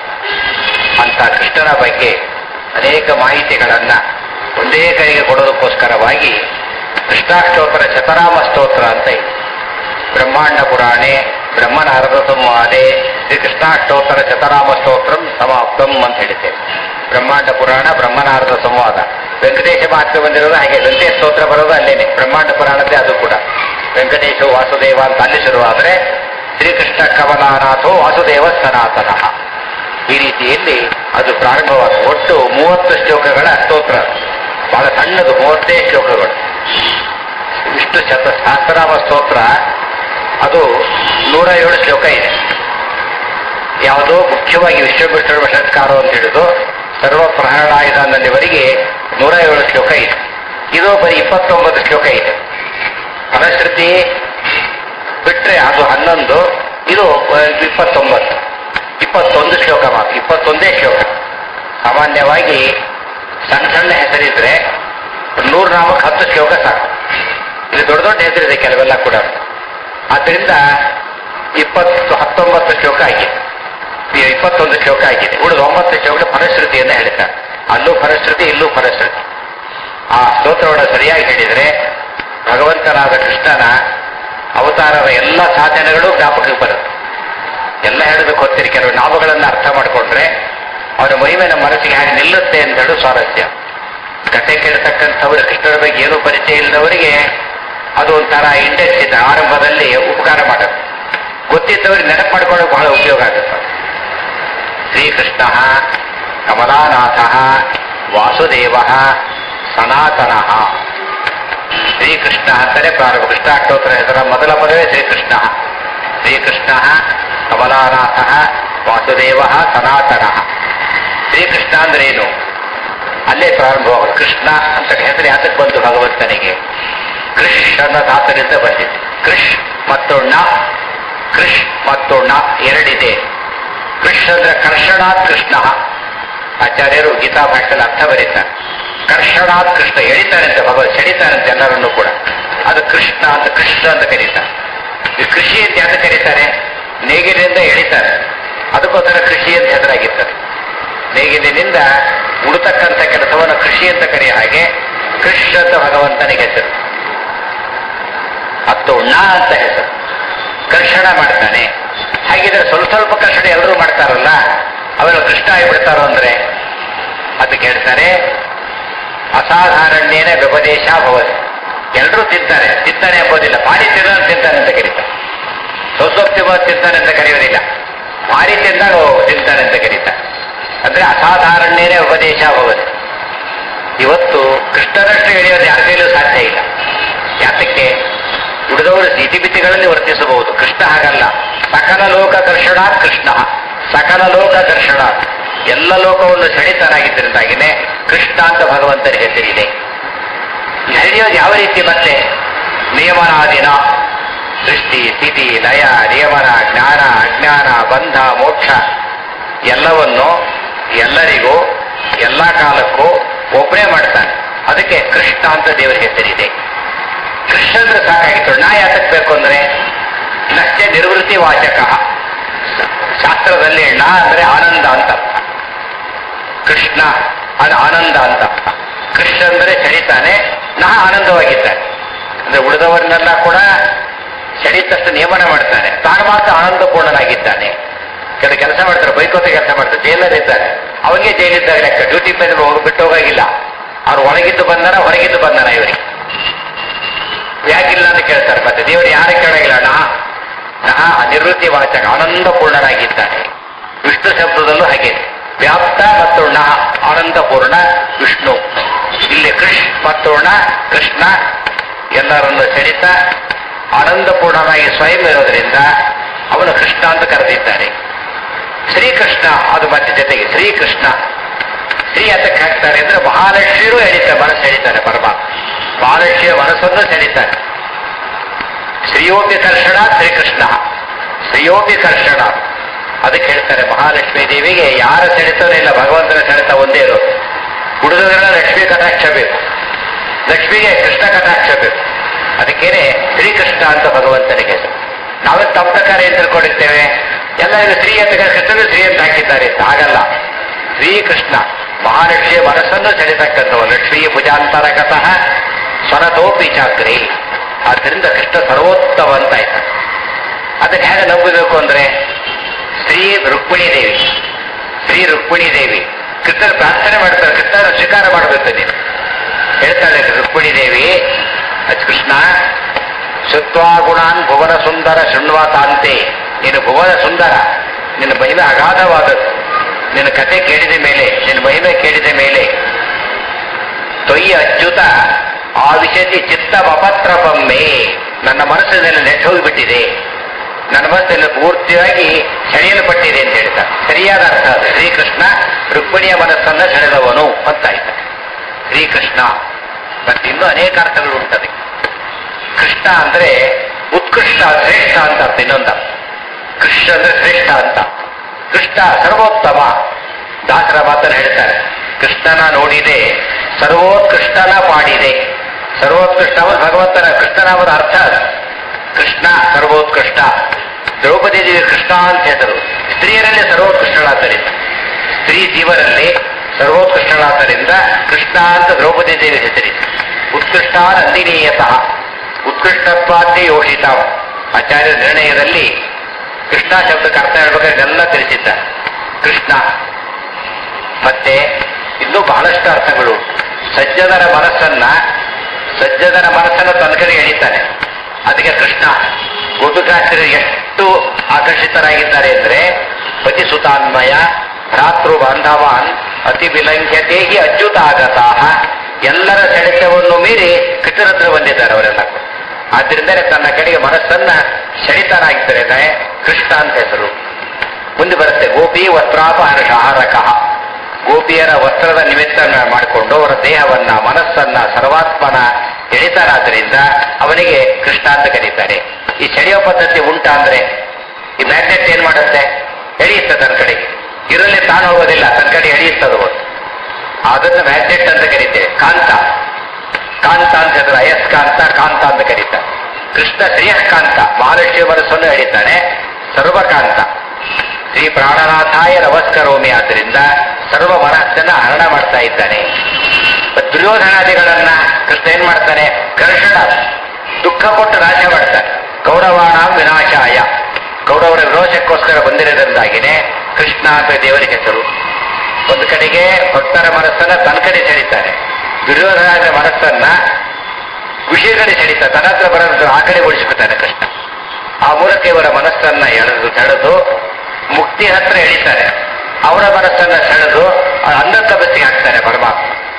ಅಂತ ಕೃಷ್ಣನ ಬಗ್ಗೆ ಅನೇಕ ಮಾಹಿತಿಗಳನ್ನ ಒಂದೇ ಕೈಗೆ ಕೊಡೋದಕ್ಕೋಸ್ಕರವಾಗಿ ಕೃಷ್ಣಾಷ್ಟೋತ್ತರ ಶತರಾಮ ಸ್ತೋತ್ರ ಅಂತ ಇದೆ ಬ್ರಹ್ಮಾಂಡ ಪುರಾಣೆ ಬ್ರಹ್ಮನಾರದ ಸಂವಾದೆ ಶ್ರೀ ಕೃಷ್ಣಾಷ್ಟೋತ್ತರ ಶತರಾಮ ಸ್ತೋತ್ರಂ ಸಮಾಪ್ತಂ ಅಂತ ಹೇಳಿದ್ದೇವೆ ಬ್ರಹ್ಮಾಂಡ ಪುರಾಣ ಬ್ರಹ್ಮನಾರದ ಸಂವಾದ ವೆಂಕಟೇಶ ಮಹಾತ್ಮೆ ಬಂದಿರೋದು ಹಾಗೆ ವೆಂಕಟೇಶ ಸ್ತೋತ್ರ ಬರೋದು ಅಲ್ಲೇನೆ ಬ್ರಹ್ಮಾಂಡ ಪುರಾಣದ್ದೇ ಅದು ಕೂಡ ವೆಂಕಟೇಶ ವಾಸುದೇವ ಅಂತ ಅಲ್ಲಿ ಶುರುವಾದರೆ ಶ್ರೀಕೃಷ್ಣ ಕಮಲಾನಾಥೋ ವಾಸುದೇವ ಸನಾತನಃ ಈ ರೀತಿಯಲ್ಲಿ ಅದು ಪ್ರಾರಂಭವಾದ ಒಟ್ಟು ಮೂವತ್ತು ಶ್ಲೋಕಗಳ ಸ್ತೋತ್ರ ಬಹಳ ಸಣ್ಣದು ಮೂವತ್ತೇ ಶ್ಲೋಕಗಳು ವಿಷ್ಣು ಶತ ಸಹಸ್ರನಾಮ ಸ್ತೋತ್ರ ಅದು ನೂರ ಏಳು ಶ್ಲೋಕ ಇದೆ ಯಾವುದೋ ಮುಖ್ಯವಾಗಿ ವಿಶ್ವಮಿತ್ರ ವಷತ್ಕಾರ ಅಂತ ಹಿಡಿದು ಸರ್ವ ಪ್ರಹರಣಾಯುಧನಲ್ಲಿವರೆಗೆ ನೂರ ಏಳು ಶ್ಲೋಕ ಇದೆ ಇದು ಬರೀ ಇಪ್ಪತ್ತೊಂಬತ್ತು ಶ್ಲೋಕ ಇದೆ ಫಲಶ್ರುತಿ ಬಿಟ್ರೆ ಅದು ಹನ್ನೊಂದು ಇದು ಆ, ಇಪ್ಪತ್ತೊಂಬತ್ತು ಇಪ್ಪತ್ತೊಂದು ಶ್ಲೋಕ ಮಾತ್ರ ಇಪ್ಪತ್ತೊಂದೇ ಶ್ಲೋಕ ಸಾಮಾನ್ಯವಾಗಿ ಸಣ್ಣ ಸಣ್ಣ ಹೆಸರಿದ್ರೆ ನೂರು ನಾಮಕ್ಕೆ ಹತ್ತು ಶ್ಲೋಕ ಸಾಕು ಇಲ್ಲಿ ದೊಡ್ಡ ದೊಡ್ಡ ಹೆಸರಿದೆ ಕೆಲವೆಲ್ಲ ಕೂಡ ಆದ್ದರಿಂದ ಇಪ್ಪತ್ತು ಹತ್ತೊಂಬತ್ತು ಶ್ಲೋಕ ಆಗಿದೆ ಈ ಇಪ್ಪತ್ತೊಂದು ಶ್ಲೋಕ ಆಗಿದೆ ಉಳಿದ ಒಂಬತ್ತು ಶ್ಲೋಕ ಫಲಶ್ರುತಿಯನ್ನು ಹೇಳ್ತಾರೆ ಅಲ್ಲೂ ಫಲಶ್ರುತಿ ಇಲ್ಲೂ ಫಲಶ್ರುತಿ ಆ ಸ್ತೋತ್ರವನ್ನು ಸರಿಯಾಗಿ ಹೇಳಿದರೆ ಭಗವಂತನಾದ ಕೃಷ್ಣನ ಅವತಾರದ ಎಲ್ಲ ಸಾಧನೆಗಳು ಜ್ಞಾಪಕಕ್ಕೆ ಬರುತ್ತೆ ಎಲ್ಲ ಹೇಳಬೇಕು ಹೊತ್ತಿರಿ ಕೆಲವು ನಾಮಗಳನ್ನು ಅರ್ಥ ಮಾಡಿಕೊಂಡ್ರೆ ಅವರ ಮಹಿಮೆ ನಮ್ಮ ಮನಸ್ಸಿಗೆ ಹಾಗೆ ನಿಲ್ಲುತ್ತೆ ಅಂತ ಹೇಳು ಸ್ವಾರಸ್ಯ ಕತೆ ಕೇಳ್ತಕ್ಕಂಥವ್ರು ಕೃಷ್ಣರ ಬಗ್ಗೆ ಏನೂ ಪರಿಚಯ ಇಲ್ಲದವರಿಗೆ ಅದು ಒಂಥರ ಇಂಡೆಕ್ಸ್ ಇದೆ ಆರಂಭದಲ್ಲಿ ಉಪಕಾರ ಮಾಡುತ್ತೆ ಗೊತ್ತಿದ್ದವರಿಗೆ ನೆನಪು ಮಾಡ್ಕೊಳ್ಳೋಕೆ ಬಹಳ ಉಪಯೋಗ ಆಗುತ್ತೆ ಶ್ರೀಕೃಷ್ಣ ಕಮಲಾನಾಥ ವಾಸುದೇವ ಸನಾತನ ಶ್ರೀಕೃಷ್ಣ ಅಂತಲೇ ಪ್ರಾರಂಭ ಕೃಷ್ಣ ಅಷ್ಟೋತ್ತರ ಹೆಸರ ಮೊದಲ ಪದವೇ ಶ್ರೀಕೃಷ್ಣ ಶ್ರೀಕೃಷ್ಣ ಕಮಲಾನಾಥ ವಾಸುದೇವ ಸನಾತನ ಶ್ರೀಕೃಷ್ಣ ಅಂದ್ರೆ ಏನು ಅಲ್ಲೇ ಪ್ರಾರಂಭವಾಗೋದು ಕೃಷ್ಣ ಅಂತ ಹೆಸರು ಯಾತಕ್ಕೆ ಬಂತು ಭಗವಂತನಿಗೆ ಕೃಷ್ ಅನ್ನೋ ಧಾತುನಿಂದ ಬಂದಿದೆ ಕೃಷ್ ಮತ್ತು ಣ ಕೃಷ್ ಮತ್ತು ಣ ಎರಡಿದೆ ಕೃಷ್ ಅಂದ್ರೆ ಕರ್ಷಣಾತ್ ಕೃಷ್ಣ ಆಚಾರ್ಯರು ಗೀತಾ ಭಾಷೆಯಲ್ಲಿ ಅರ್ಥ ಬರೀತಾರೆ ಕರ್ಷಣಾತ್ ಕೃಷ್ಣ ಎಳಿತಾರಂತೆ ಭಗವತ್ ಸೆಳಿತಾರಂತೆ ಎಲ್ಲರನ್ನೂ ಕೂಡ ಅದು ಕೃಷ್ಣ ಅಂತ ಕೃಷ್ಣ ಅಂತ ಕರೀತಾರೆ ಈ ಕೃಷಿ ಅಂತ ಯಾಕೆ ಕರೀತಾರೆ ನೇಗಿಲಿನಿಂದ ಎಳಿತಾರೆ ಅದಕ್ಕೋಸ್ಕರ ಕೃಷಿ ಅಂತ ಹೆಸರಾಗಿರ್ತಾರೆ ನೇಗಿಲಿನಿಂದ ಉಡತಕ್ಕಂಥ ಕೆಲಸವನ್ನು ಕೃಷಿ ಅಂತ ಕರೆಯ ಹಾಗೆ ಕೃಷ್ ಅಂತ ಭಗವಂತನಿಗೆ ಹೆಸರು ಹತ್ತು ಣ ಅಂತ ಹೆಸರು ಕರ್ಷಣ ಮಾಡ್ತಾನೆ ಹಾಗಿದ್ರೆ ಸ್ವಲ್ಪ ಸ್ವಲ್ಪ ಕರ್ಷಣ ಎಲ್ಲರೂ ಮಾಡ್ತಾರಲ್ಲ ಅವೆಲ್ಲ ಕೃಷ್ಣ ಆಗಿಬಿಡ್ತಾರೋ ಅಂದ್ರೆ ಅದಕ್ಕೆ ಹೇಳ್ತಾರೆ ಅಸಾಧಾರಣ್ಯೇನ ವ್ಯಪದೇಶ ಭವತಿ ಎಲ್ಲರೂ ತಿಂತಾರೆ ತಿಂತಾನೆ ಎಂಬುದಿಲ್ಲ ಭಾರಿ ತಿನ್ನೋರು ತಿಂತಾನೆ ಅಂತ ಕರೀತಾರೆ ಸ್ವಲ್ಪ ಸ್ವಲ್ಪ ತಿನ್ನೋರು ತಿಂತಾನೆ ಅಂತ ಕರೆಯೋದಿಲ್ಲ ಭಾರಿ ತಿಂದಾಗ ಓ, ತಿಂತಾನೆ ಅಂತ ಕರೀತಾರೆ ಅಂದ್ರೆ ಅಸಾಧಾರಣ್ಯೇನ ಉಪದೇಶ ಭವತಿ ಇವತ್ತು ಕೃಷ್ಣನಷ್ಟು ಎಳೆಯೋದು ಯಾರ ಕೈಲೂ ಸಾಧ್ಯ ಇಲ್ಲ ಯಾತಕ್ಕೆ ಉಳಿದವರು ಇತಿಮಿತಿಗಳಲ್ಲಿ ವರ್ತಿಸಬಹುದು ಕೃಷ್ಣ ಹಾಗಲ್ಲ ಸಕಲ ಲೋಕ ಕರ್ಷಣ ಕೃಷ್ಣ ಸಕಲ ಲೋಕ ಕರ್ಷಣ ಎಲ್ಲ ಲೋಕವನ್ನು ಸೆಳಿತನಾಗಿದ್ದರಿಂದಾಗಿನೇ ಕೃಷ್ಣ ಅಂತ ಭಗವಂತನ ಹೆಸರಿದೆ ಎಳೆಯೋದು ಯಾವ ರೀತಿ ಮತ್ತೆ ನಿಯಮನಾದಿನ ಸೃಷ್ಟಿ ಸ್ಥಿತಿ ಲಯ ನಿಯಮನ ಜ್ಞಾನ ಅಜ್ಞಾನ ಬಂಧ ಮೋಕ್ಷ ಎಲ್ಲವನ್ನು ಎಲ್ಲರಿಗೂ ಎಲ್ಲ ಕಾಲಕ್ಕೂ ಒಬ್ಬನೇ ಮಾಡ್ತಾನೆ ಅದಕ್ಕೆ ಕೃಷ್ಣ ಅಂತ ದೇವರ ಹೆಸರಿದೆ ಕೃಷ್ಣ ಅಂದ್ರೆ ಸಾಕಾಗಿತ್ತು ನಾ ಯಾತಕ್ ಬೇಕು ಅಂದ್ರೆ ನಷ್ಟೇ ನಿರ್ವೃತ್ತಿ ವಾಚಕ ಶಾಸ್ತ್ರದಲ್ಲಿ ಣ ಅಂದ್ರೆ ಆನಂದ ಅಂತ ಅರ್ಥ ಕೃಷ್ಣ ಅದು ಆನಂದ ಅಂತ ಅರ್ಥ ಕೃಷ್ಣ ಅಂದ್ರೆ ಸೆಳಿತಾನೆ ನಾ ಆನಂದವಾಗಿದ್ದಾನೆ ಅಂದ್ರೆ ಉಳಿದವರನ್ನೆಲ್ಲ ಕೂಡ ಸೆಳಿತಷ್ಟು ನಿಯಮನ ಮಾಡ್ತಾನೆ ತಾನು ಮಾತ್ರ ಆನಂದಪೂರ್ಣನಾಗಿದ್ದಾನೆ ಕೆಲ ಕೆಲಸ ಮಾಡ್ತಾರೆ ಬೈಕೋತ ಕೆಲಸ ಮಾಡ್ತಾರೆ ಜೈಲರ್ ಇದ್ದಾರೆ ಅವನಿಗೆ ಜೈಲಿದ್ದಾಗ ಲೆಕ್ಕ ಡ್ಯೂಟಿ ಮೇಲೆ ಹೋಗಿ ಬಿಟ್ಟು ಹೋಗಾಗಿಲ್ಲ ಅವ್ರು ಒಳಗಿದ್ದು ಬಂದನ ಹೊರಗಿದ್ದು ಬಂದನ ಇವರಿಗೆ ಯಾಕಿಲ್ಲ ಅಂತ ಕೇಳ್ತಾರೆ ಮತ್ತೆ ದೇವರು ಯಾರು ಕೇಳಾಗಿಲ್ಲ ನಾ ನಹ ಅನಿವೃತ್ತಿ ವಾಚಕ ಆನಂದಪೂರ್ಣನಾಗಿದ್ದಾನೆ ವಿಷ್ಣು ಶಬ್ದದಲ್ಲೂ ಹಾಗೆ ವ್ಯಾಪ್ತ ಮತ್ತು ನಹ ಆನಂದಪೂರ್ಣ ವಿಷ್ಣು ಇಲ್ಲಿ ಕೃಷ್ ಮತ್ತು ಣ ಕೃಷ್ಣ ಎಲ್ಲರನ್ನು ಸೆಳಿತ ಆನಂದಪೂರ್ಣನಾಗಿ ಸ್ವಯಂ ಇರೋದ್ರಿಂದ ಅವನು ಕೃಷ್ಣ ಅಂತ ಕರೆದಿದ್ದಾರೆ ಶ್ರೀಕೃಷ್ಣ ಅದು ಮತ್ತೆ ಜೊತೆಗೆ ಶ್ರೀಕೃಷ್ಣ ಶ್ರೀ ಅದಕ್ಕೆ ಹಾಕ್ತಾರೆ ಅಂದ್ರೆ ಮಹಾಲಕ್ಷ್ಮಿಯರು ಎಳಿತಾರೆ ಮನಸ್ಸು ಎಳಿತಾರೆ ಪರಮಾತ್ಮ ಮಹಾಲಕ್ಷ್ಮಿಯ ಮನಸ್ಸನ್ನು ಸೆಳಿತಾರೆ ಶ್ರೀಯೋಪಿ ಕರ್ಷಣ ಶ್ರೀಕೃಷ್ಣ ಶ್ರೀಯೋಪಿ ಕರ್ಷಣ ಅದಕ್ಕೆ ಹೇಳ್ತಾರೆ ಮಹಾಲಕ್ಷ್ಮೀ ದೇವಿಗೆ ಯಾರ ಸೆಳೆತವೇ ಇಲ್ಲ ಭಗವಂತನ ಸೆಳೆತ ಒಂದೇ ಇರೋದು ಹುಡುಗರೆಲ್ಲ ಲಕ್ಷ್ಮೀ ಕಟಾಕ್ಷ ಬೇಕು ಲಕ್ಷ್ಮಿಗೆ ಕೃಷ್ಣ ಕಟಾಕ್ಷ ಬೇಕು ಅದಕ್ಕೇನೆ ಶ್ರೀಕೃಷ್ಣ ಅಂತ ಭಗವಂತನಿಗೆ ಹೆಸರು ನಾವೇ ತಮ್ಮ ಪ್ರಕಾರ ಏನ್ ತಿಳ್ಕೊಂಡಿರ್ತೇವೆ ಎಲ್ಲ ಇದು ಶ್ರೀ ಅಂತ ಕೃಷ್ಣನು ಶ್ರೀ ಅಂತ ಹಾಕಿದ್ದಾರೆ ಅಂತ ಆಗಲ್ಲ ಶ್ರೀಕೃಷ್ಣ ಮಹಾಲಕ್ಷ್ಮಿಯ ಮನಸ್ಸನ್ನು ಸೆಳೆತಕ್ಕಂಥವು ಲಕ್ಷ್ಮೀ ಭುಜಾಂತರಗತಃ ಸ್ವರತೋಪಿ ಚಾಕ್ರಿ ಆದ್ದರಿಂದ ಕೃಷ್ಣ ಸರ್ವೋತ್ತಮ ಅಂತ ಆಯ್ತು ಅದನ್ನ ಹೇಗೆ ನಂಬಬೇಕು ಅಂದ್ರೆ ಶ್ರೀ ರುಕ್ಮಿಣಿ ದೇವಿ ಶ್ರೀ ರುಕ್ಮಿಣಿ ದೇವಿ ಕೃಷ್ಣನ ಪ್ರಾರ್ಥನೆ ಮಾಡ್ತಾರೆ ಕೃಷ್ಣನ ಸ್ವೀಕಾರ ಮಾಡಬೇಕು ನೀನು ಹೇಳ್ತಾಳೆ ರುಕ್ಮಿಣಿ ದೇವಿ ಅಚ್ ಕೃಷ್ಣ ಶುತ್ವಾ ಗುಣಾನ್ ಭುವನ ಸುಂದರ ಶೃಣ್ವಾ ತಾಂತೆ ನೀನು ಭುವನ ಸುಂದರ ನಿನ್ನ ಮಹಿಮೆ ಅಗಾಧವಾದದ್ದು ನಿನ್ನ ಕತೆ ಕೇಳಿದ ಮೇಲೆ ನಿನ್ನ ಮಹಿಮೆ ಕೇಳಿದ ಮೇಲೆ ತೊಯ್ಯ ಅಚ್ಯುತ ಆ ವಿಷಯದಿ ಚಿತ್ತ ಅಪತ್ರಪಮ್ಮೆ ನನ್ನ ಮನಸ್ಸಿನಲ್ಲಿ ನೆಟ್ಟು ಹೋಗಿಬಿಟ್ಟಿದೆ ನನ್ನ ಮನಸ್ಸಲ್ಲಿ ಪೂರ್ತಿಯಾಗಿ ಸೆಳೆಯಲ್ಪಟ್ಟಿದೆ ಅಂತ ಹೇಳ್ತಾರೆ ಸರಿಯಾದ ಅರ್ಥ ಅದು ಶ್ರೀಕೃಷ್ಣ ರುಕ್ಮಿಣಿಯ ಮನಸ್ಸನ್ನ ಸೆಳೆದವನು ಅಂತಾಯ್ತು ಶ್ರೀಕೃಷ್ಣ ಮತ್ತೆ ಇನ್ನೂ ಅನೇಕ ಅರ್ಥಗಳು ಉಂಟದೆ ಕೃಷ್ಣ ಅಂದ್ರೆ ಉತ್ಕೃಷ್ಟ ಶ್ರೇಷ್ಠ ಅಂತ ಅರ್ಥ ಇನ್ನೊಂದು ಅರ್ಥ. ಕೃಷ್ಣ ಅಂದ್ರೆ ಶ್ರೇಷ್ಠ ಅಂತ ಕೃಷ್ಣ ಸರ್ವೋತ್ತಮ ದಾಸರ ಮಾತನ್ನು ಹೇಳ್ತಾರೆ ಕೃಷ್ಣನ ನೋಡಿದೆ ಸರ್ವೋತ್ಕೃಷ್ಟನ ಪಾಡಿದೆ ಸರ್ವೋತ್ಕೃಷ್ಟ ಅವನು ಭಗವಂತನ ಕೃಷ್ಣನಾಮದ ಅರ್ಥ ಅದು ಕೃಷ್ಣ ಸರ್ವೋತ್ಕೃಷ್ಟ ದ್ರೌಪದಿ ದೇವಿ ಕೃಷ್ಣ ಅಂತ ಹೆಸರು ಸ್ತ್ರೀಯರಲ್ಲಿ ಸರ್ವೋತ್ಕೃಷ್ಟಳಾದ್ದರಿಂದ ಸ್ತ್ರೀ ಜೀವನಲ್ಲಿ ಸರ್ವೋತ್ಕೃಷ್ಟಳಾದ್ದರಿಂದ ಕೃಷ್ಣ ಅಂತ ದ್ರೌಪದಿ ದೇವಿ ಹೆಸರಿದೆ ಉತ್ಕೃಷ್ಟ ನಂದಿನೀಯತಃ ಉತ್ಕೃಷ್ಟತ್ವಾದ್ಯ ಯೋಷಿತ ಆಚಾರ್ಯ ನಿರ್ಣಯದಲ್ಲಿ ಕೃಷ್ಣ ಶಬ್ದಕ್ಕೆ ಅರ್ಥ ಹೇಳ್ಬೇಕಾದ್ರೆ ಎಲ್ಲ ತಿಳಿಸಿದ್ದಾರೆ ಕೃಷ್ಣ ಮತ್ತೆ ಇನ್ನೂ ಬಹಳಷ್ಟು ಅರ್ಥಗಳು ಸಜ್ಜನರ ಮನಸ್ಸನ್ನ ಸಜ್ಜನರ ಮನಸ್ಸನ್ನು ತನ್ನ ಕಡೆ ಎಳಿತಾನೆ ಅದಕ್ಕೆ ಕೃಷ್ಣ ಗೋಪಿಕಾಚಾರ್ಯರು ಎಷ್ಟು ಆಕರ್ಷಿತರಾಗಿದ್ದಾರೆ ಅಂದ್ರೆ ಪತಿ ಸುತಾನ್ಮಯ ಭ್ರಾತೃ ಬಾಂಧವಾನ್ ಅತಿ ವಿಲಂಘ್ಯತೆ ಹಿ ಅಚ್ಯುತಾಗತಾಹ ಎಲ್ಲರ ಸೆಳೆತವನ್ನು ಮೀರಿ ಕೃಷ್ಣನ ಹತ್ರ ಬಂದಿದ್ದಾರೆ ಅವರೆಲ್ಲ ಆದ್ರಿಂದ ತನ್ನ ಕಡೆಗೆ ಮನಸ್ಸನ್ನ ಸೆಳಿತನಾಗಿದ್ದಾರೆ ಕೃಷ್ಣ ಅಂತ ಹೆಸರು ಮುಂದೆ ಬರುತ್ತೆ ಗೋಪಿ ವಸ್ತ್ರಾಪಹರ್ಷಹಾರಕ ಗೋಪಿಯರ ವಸ್ತ್ರದ ನಿಮಿತ್ತ ಮಾಡಿಕೊಂಡು ಅವರ ದೇಹವನ್ನ ಮನಸ್ಸನ್ನ ಸರ್ವಾತ್ಮನ ಎಳಿತಾರಾದ್ರಿಂದ ಅವನಿಗೆ ಕೃಷ್ಣ ಅಂತ ಕರೀತಾರೆ ಈ ಸೆಳೆಯೋ ಪದ್ಧತಿ ಉಂಟಾ ಅಂದ್ರೆ ಈ ಮ್ಯಾಗ್ನೆಟ್ ಏನ್ ಮಾಡುತ್ತೆ ಎಳೆಯುತ್ತೆ ತನ್ನ ಕಡೆಗೆ ಇರಲಿ ತಾನು ಹೋಗೋದಿಲ್ಲ ತನ್ನ ಕಡೆ ಎಳೆಯುತ್ತದೆ ಒಂದು ಅದನ್ನ ಮ್ಯಾಗ್ನೆಟ್ ಅಂತ ಕರೀತೇವೆ ಕಾಂತ ಕಾಂತ ಅಂತ ಹೇಳಿದ್ರೆ ಅಯಸ್ಕಾಂತ ಕಾಂತ ಅಂತ ಕರೀತಾರೆ ಕೃಷ್ಣ ಶ್ರೇಯಸ್ಕಾಂತ ಮಹಾಲಕ್ಷ್ಮಿ ಮನಸ್ಸನ್ನು ಎಳಿತಾನೆ ಸರ್ವಕಾಂತ ಶ್ರೀ ಪ್ರಾಣನಾಥಾಯ ನಮಸ್ಕರೋಮಿ ಆದ್ದರಿಂದ ಸರ್ವ ಮನಸ್ಸನ್ನ ಹರಣ ಮಾಡ್ತಾ ಇದ್ದಾನೆ ಮತ್ತ್ ದುರ್ಯೋಧನಾದಿಗಳನ್ನ ಕೃಷ್ಣ ಏನ್ ಮಾಡ್ತಾನೆ ಕರ್ಷಣ ದುಃಖ ಕೊಟ್ಟು ನಾಶ ಮಾಡ್ತಾನೆ ಕೌರವಾಣ ವಿನಾಶಾಯ ಕೌರವರ ವಿರೋಧಕ್ಕೋಸ್ಕರ ಬಂದಿರೋದ್ರಿಂದಾಗಿನೇ ಕೃಷ್ಣ ಅಂತ ದೇವರ ಹೆಸರು ಒಂದು ಕಡೆಗೆ ಭಕ್ತರ ಮನಸ್ಸನ್ನ ತನ್ನ ಕಡೆ ಸೆಳಿತಾರೆ ದುರ್ಯೋಧನಾದ ಮನಸ್ಸನ್ನ ವಿಷಯಗಳೇ ಸೆಳಿತ ತನ್ನ ಹತ್ರ ಬರೋದು ಆ ಕಡೆ ಓಡಿಸ್ಬಿಡ್ತಾನೆ ಕೃಷ್ಣ ಆ ಮೂಲಕ ಇವರ ಮನಸ್ಸನ್ನ ಎಳೆದು ಸೆಳೆದು ಮುಕ್ತಿ ಹತ್ರ ಎಳಿತಾರೆ ಅವರ ಮನಸ್ಸನ್ನ ಸೆಳೆದು ಅಂಧ ತಪಸ್ಸಿಗೆ ಹಾಕ್ತಾನೆ ಪರಮಾತ್ಮ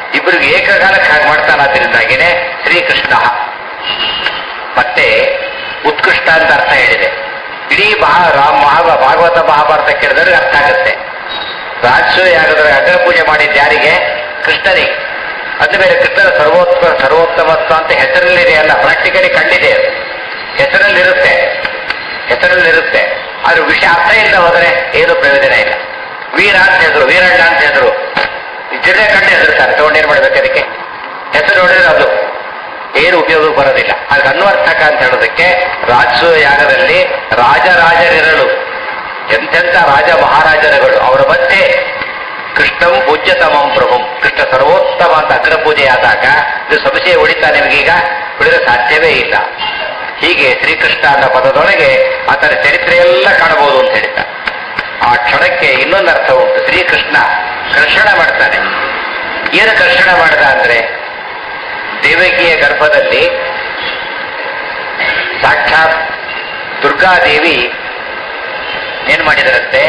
ಇಬ್ಬರಿಗೆ ಏಕಕಾಲಕ್ಕೆ ಹಾಗೆ ಮಾಡ್ತಾನೆ ಅದರಿಂದಾಗಿನೇ ಶ್ರೀಕೃಷ್ಣ ಮತ್ತೆ ಉತ್ಕೃಷ್ಟ ಅಂತ ಅರ್ಥ ಹೇಳಿದೆ ಇಡೀ ಮಹಾ ರಾಮ ಮಹಾ ಭಾಗವತ ಮಹಾಭಾರತ ಕೇಳಿದ್ರೆ ಅರ್ಥ ಆಗುತ್ತೆ ರಾಜಸೂಯ ಯಾಗದ್ರೆ ಅಗ್ರ ಪೂಜೆ ಮಾಡಿದ್ದು ಯಾರಿಗೆ ಕೃಷ್ಣನಿಗೆ ಅದ್ರ ಮೇಲೆ ಕೃಷ್ಣನ ಸರ್ವೋತ್ತಮ ಸರ್ವೋತ್ತಮತ್ವ ಅಂತ ಹೆಸರಲ್ಲಿದೆ ಅಲ್ಲ ಪ್ರಾಕ್ಟಿಕಲಿ ಕಂಡಿದೆ ಅದು ಹೆಸರಲ್ಲಿರುತ್ತೆ ಹೆಸರಲ್ಲಿರುತ್ತೆ ಆದ್ರೆ ವಿಷಯ ಅರ್ಥ ಇಲ್ಲದೆ ಹೋದರೆ ಏನು ಪ್ರಯೋಜನ ಇಲ್ಲ ವೀರ ಅಂತ ಹೆಸರು ವೀರಣ್ಣ ಅಂತ ಹೆಸರು ಜಿಲ್ಲೆ ಕಂಡು ಹೆಸರುತ್ತಾರೆ ತಗೊಂಡೇನ್ ಮಾಡ್ಬೇಕು ಅದಕ್ಕೆ ಹೆಸರು ನೋಡಿದ್ರೆ ಅದು ಏನು ಉಪಯೋಗ ಬರೋದಿಲ್ಲ ಅದಕ್ಕೆ ಅನ್ವರ್ಥಕ ಅಂತ ಹೇಳೋದಕ್ಕೆ ರಾಜಸೂಯ ಯಾಗದಲ್ಲಿ ರಾಜರಾಜರಿರಲು ಎಂತೆಂಥ ರಾಜ ಮಹಾರಾಜರುಗಳು ಅವರ ಮಧ್ಯೆ ಕೃಷ್ಣಂ ಪೂಜ್ಯತಮಂ ಪ್ರಭುಂ ಕೃಷ್ಣ ಸರ್ವೋತ್ತಮ ಅಂತ ಅಗ್ರ ಪೂಜೆ ಆದಾಗ ಇದು ಸಂಶಯ ಉಳಿತಾ ನಿಮಗೀಗ ಉಳಿದ ಸಾಧ್ಯವೇ ಇಲ್ಲ ಹೀಗೆ ಶ್ರೀಕೃಷ್ಣ ಅನ್ನೋ ಪದದೊಳಗೆ ಆತನ ಚರಿತ್ರೆಯೆಲ್ಲ ಕಾಣಬಹುದು ಅಂತ ಹೇಳ್ತಾರೆ ಆ ಕ್ಷಣಕ್ಕೆ ಇನ್ನೊಂದು ಅರ್ಥ ಉಂಟು ಶ್ರೀಕೃಷ್ಣ ಕರ್ಷಣ ಮಾಡ್ತಾನೆ ಏನು ಕರ್ಷಣ ಮಾಡ್ದ ಅಂದ್ರೆ ದೇವಕಿಯ ಗರ್ಭದಲ್ಲಿ ಸಾಕ್ಷಾತ್ ದುರ್ಗಾದೇವಿ ಏನ್ ಮಾಡಿದರಂತೆ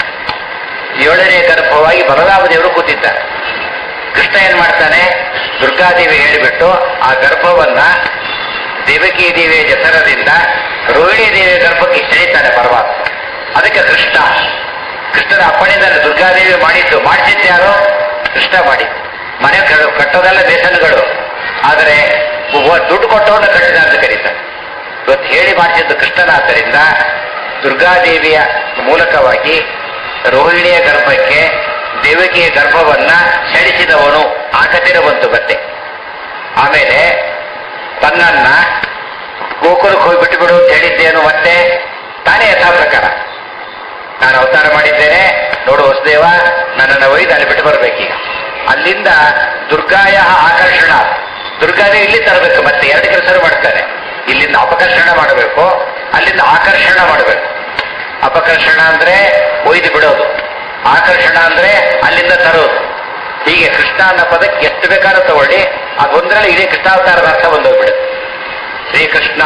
ಏಳನೇ ಗರ್ಭವಾಗಿ ಬಲರಾಮ ದೇವರು ಕೂತಿದ್ದಾರೆ ಕೃಷ್ಣ ಏನ್ ಮಾಡ್ತಾನೆ ದುರ್ಗಾದೇವಿ ಹೇಳಿಬಿಟ್ಟು ಆ ಗರ್ಭವನ್ನ ದೇವಕಿ ದೇವಿಯ ಜಸರದಿಂದ ರೋಹಿಣಿ ದೇವಿಯ ಗರ್ಭಕ್ಕೆ ಸೆಳೀತಾನೆ ಪರಮಾತ್ಮ ಅದಕ್ಕೆ ಕೃಷ್ಣ ಕೃಷ್ಣನ ಅಪ್ಪಣೆಯಿಂದ ದುರ್ಗಾದೇವಿ ಮಾಡಿದ್ದು ಮಾಡಿಸಿದ್ದು ಯಾರು ಕೃಷ್ಣ ಮಾಡಿದ್ದು ಮನೆ ಕ- ಕಟ್ಟೋದೆಲ್ಲ ದೇಶನ್ಗಳು ಆದರೆ ಒಬ್ಬ ದುಡ್ಡು ಕೊಟ್ಟವನ್ನ ಕಟ್ಟಿದ ಅಂತ ಕರೀತಾರೆ ಇವತ್ತು ಹೇಳಿ ಮಾಡಿಸಿದ್ದು ಕೃಷ್ಣನಾದ್ದರಿಂದ ದುರ್ಗಾದೇವಿಯ ಮೂಲಕವಾಗಿ ರೋಹಿಣಿಯ ಗರ್ಭಕ್ಕೆ ದೇವಕಿಯ ಗರ್ಭವನ್ನ ಸೆಳೆಸಿದವನು ಆ ಕಥೆನ ಬಂತು ಮತ್ತೆ ಆಮೇಲೆ ತನ್ನನ್ನ ಗೋಕುಲಕ್ಕೆ ಹೋಗಿ ಬಿಟ್ಟು ಬಿಡು ಅಂತ ಹೇಳಿದ್ದೇನು ಮತ್ತೆ ತಾನೇ ಯಥಾ ಪ್ರಕಾರ ನಾನು ಅವತಾರ ಮಾಡಿದ್ದೇನೆ ನೋಡು ವಸುದೇವ ನನ್ನನ್ನು ಒಯ್ದು ಅಲ್ಲಿ ಬಿಟ್ಟು ಬರ್ಬೇಕೀಗ ಅಲ್ಲಿಂದ ದುರ್ಗಾಯ ಆಕರ್ಷಣ ದುರ್ಗಾನೇ ಇಲ್ಲಿ ತರಬೇಕು ಮತ್ತೆ ಎರಡು ಕೆಲಸ ಮಾಡ್ತಾನೆ ಇಲ್ಲಿಂದ ಅಪಕರ್ಷಣ ಮಾಡಬೇಕು ಅಲ್ಲಿಂದ ಆಕರ್ಷಣ ಮಾಡಬೇಕು ಅಪಕರ್ಷಣ ಅಂದ್ರೆ ಒಯ್ದು ಬಿಡೋದು ಆಕರ್ಷಣ ಅಂದ್ರೆ ಅಲ್ಲಿಂದ ತರೋದು ಹೀಗೆ ಕೃಷ್ಣ ಅನ್ನೋ ಪದಕ್ಕೆ ಎಷ್ಟು ಬೇಕಾದ್ರೂ ತಗೊಳ್ಳಿ ಅದೊಂದರಲ್ಲಿ ಇಡೀ ಕೃಷ್ಣಾವತಾರದ ಅರ್ಥ ಬಂದೋಗ್ಬಿಡುತ್ತೆ ಶ್ರೀಕೃಷ್ಣ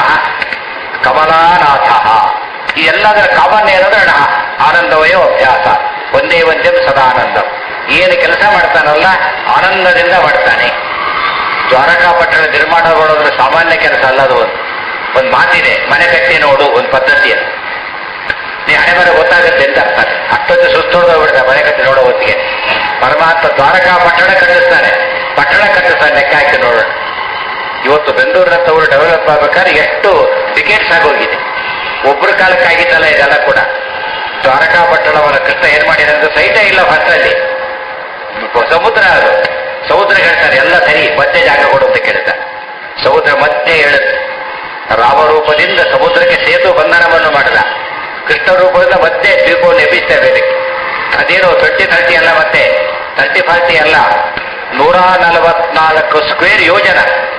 ಕಮಲಾನಾಥ ಈ ಎಲ್ಲದರ ಕಾಮನ್ ಏನಂದ್ರೆ ಅಣ ಆನಂದವಯೋ ಅಭ್ಯಾಸ ಒಂದೇ ಒಂದೇ ಸದಾನಂದ ಏನು ಕೆಲಸ ಮಾಡ್ತಾನಲ್ಲ ಆನಂದದಿಂದ ಮಾಡ್ತಾನೆ ದ್ವಾರಕಾಪಟ್ಟಣ ನಿರ್ಮಾಣ ಮಾಡೋದ್ರ ಸಾಮಾನ್ಯ ಕೆಲಸ ಅಲ್ಲ ಅದು ಒಂದು ಒಂದು ಮಾತಿದೆ ಮನೆ ಕಟ್ಟಿ ನೋಡು ಒಂದು ಪದ್ಧತಿ ಅದು ನೀ ಹಣೆ ಮನೆ ಗೊತ್ತಾಗುತ್ತೆ ಅಂತ ಅರ್ಥ ಅಷ್ಟೊಂದು ಸುಸ್ತು ಹೊಡೆದೋಗ್ಬಿಡ್ತಾರೆ ಮನೆ ಕಟ್ಟಿ ನೋಡೋ ಹೊತ್ತಿಗೆ ಪರಮಾತ್ಮ ದ್ವಾರಕಾ ಪಟ್ಟಣ ಕಟ್ಟಿಸ್ತಾನೆ ಪಟ್ಟಣ ಕಟ್ಟಿಸ್ತಾನೆ ಲೆಕ್ಕ ಹಾಕಿ ನೋಡೋಣ ಇವತ್ತು ಬೆಂಗಳೂರಿನಂತವರು ಡೆವಲಪ್ ಆಗ್ಬೇಕಾದ್ರೆ ಎಷ್ಟು ಟಿಕೆಟ್ಸ್ ಆಗೋಗಿದೆ ಒಬ್ಬರ ಕಾಲಕ್ಕೆ ಆಗಿದ್ದಲ್ಲ ಇದೆಲ್ಲ ಕೂಡ ದ್ವಾರಕಾ ಪಟ್ಟಣವನ್ನ ಕೃಷ್ಣ ಏನ್ ಮಾಡಿದೆ ಅಂದ್ರೆ ಸೈಟೇ ಇಲ್ಲ ಫಸ್ಟಲ್ಲಿ ಸಮುದ್ರ ಅದು ಸಮುದ್ರ ಹೇಳ್ತಾರೆ ಎಲ್ಲ ಸರಿ ಮತ್ತೆ ಜಾಗ ಕೊಡು ಅಂತ ಕೇಳ್ತಾರೆ ಸಮುದ್ರ ಮತ್ತೆ ಹೇಳುತ್ತೆ ರಾಮರೂಪದಿಂದ ಸಮುದ್ರಕ್ಕೆ ಸೇತು ಬಂಧನವನ್ನು ಮಾಡಿದ ಕೃಷ್ಣ ರೂಪದಿಂದ ಮತ್ತೆ ದ್ವೀಪವನ್ನು ಎಬ್ಬಿಸ್ತೇವೆ ಇದಕ್ಕೆ ಅದೇನು ಟ್ವೆಂಟಿ ಥರ್ಟಿ ಅಲ್ಲ ಮತ್ತೆ ತರ್ಟಿ ಫಾರ್ಟಿ ಅಲ್ಲ ನೂರ ನಲವತ್ನಾಲ್ಕು ಸ್ಕ್ವೇರ್ ಯೋಜನ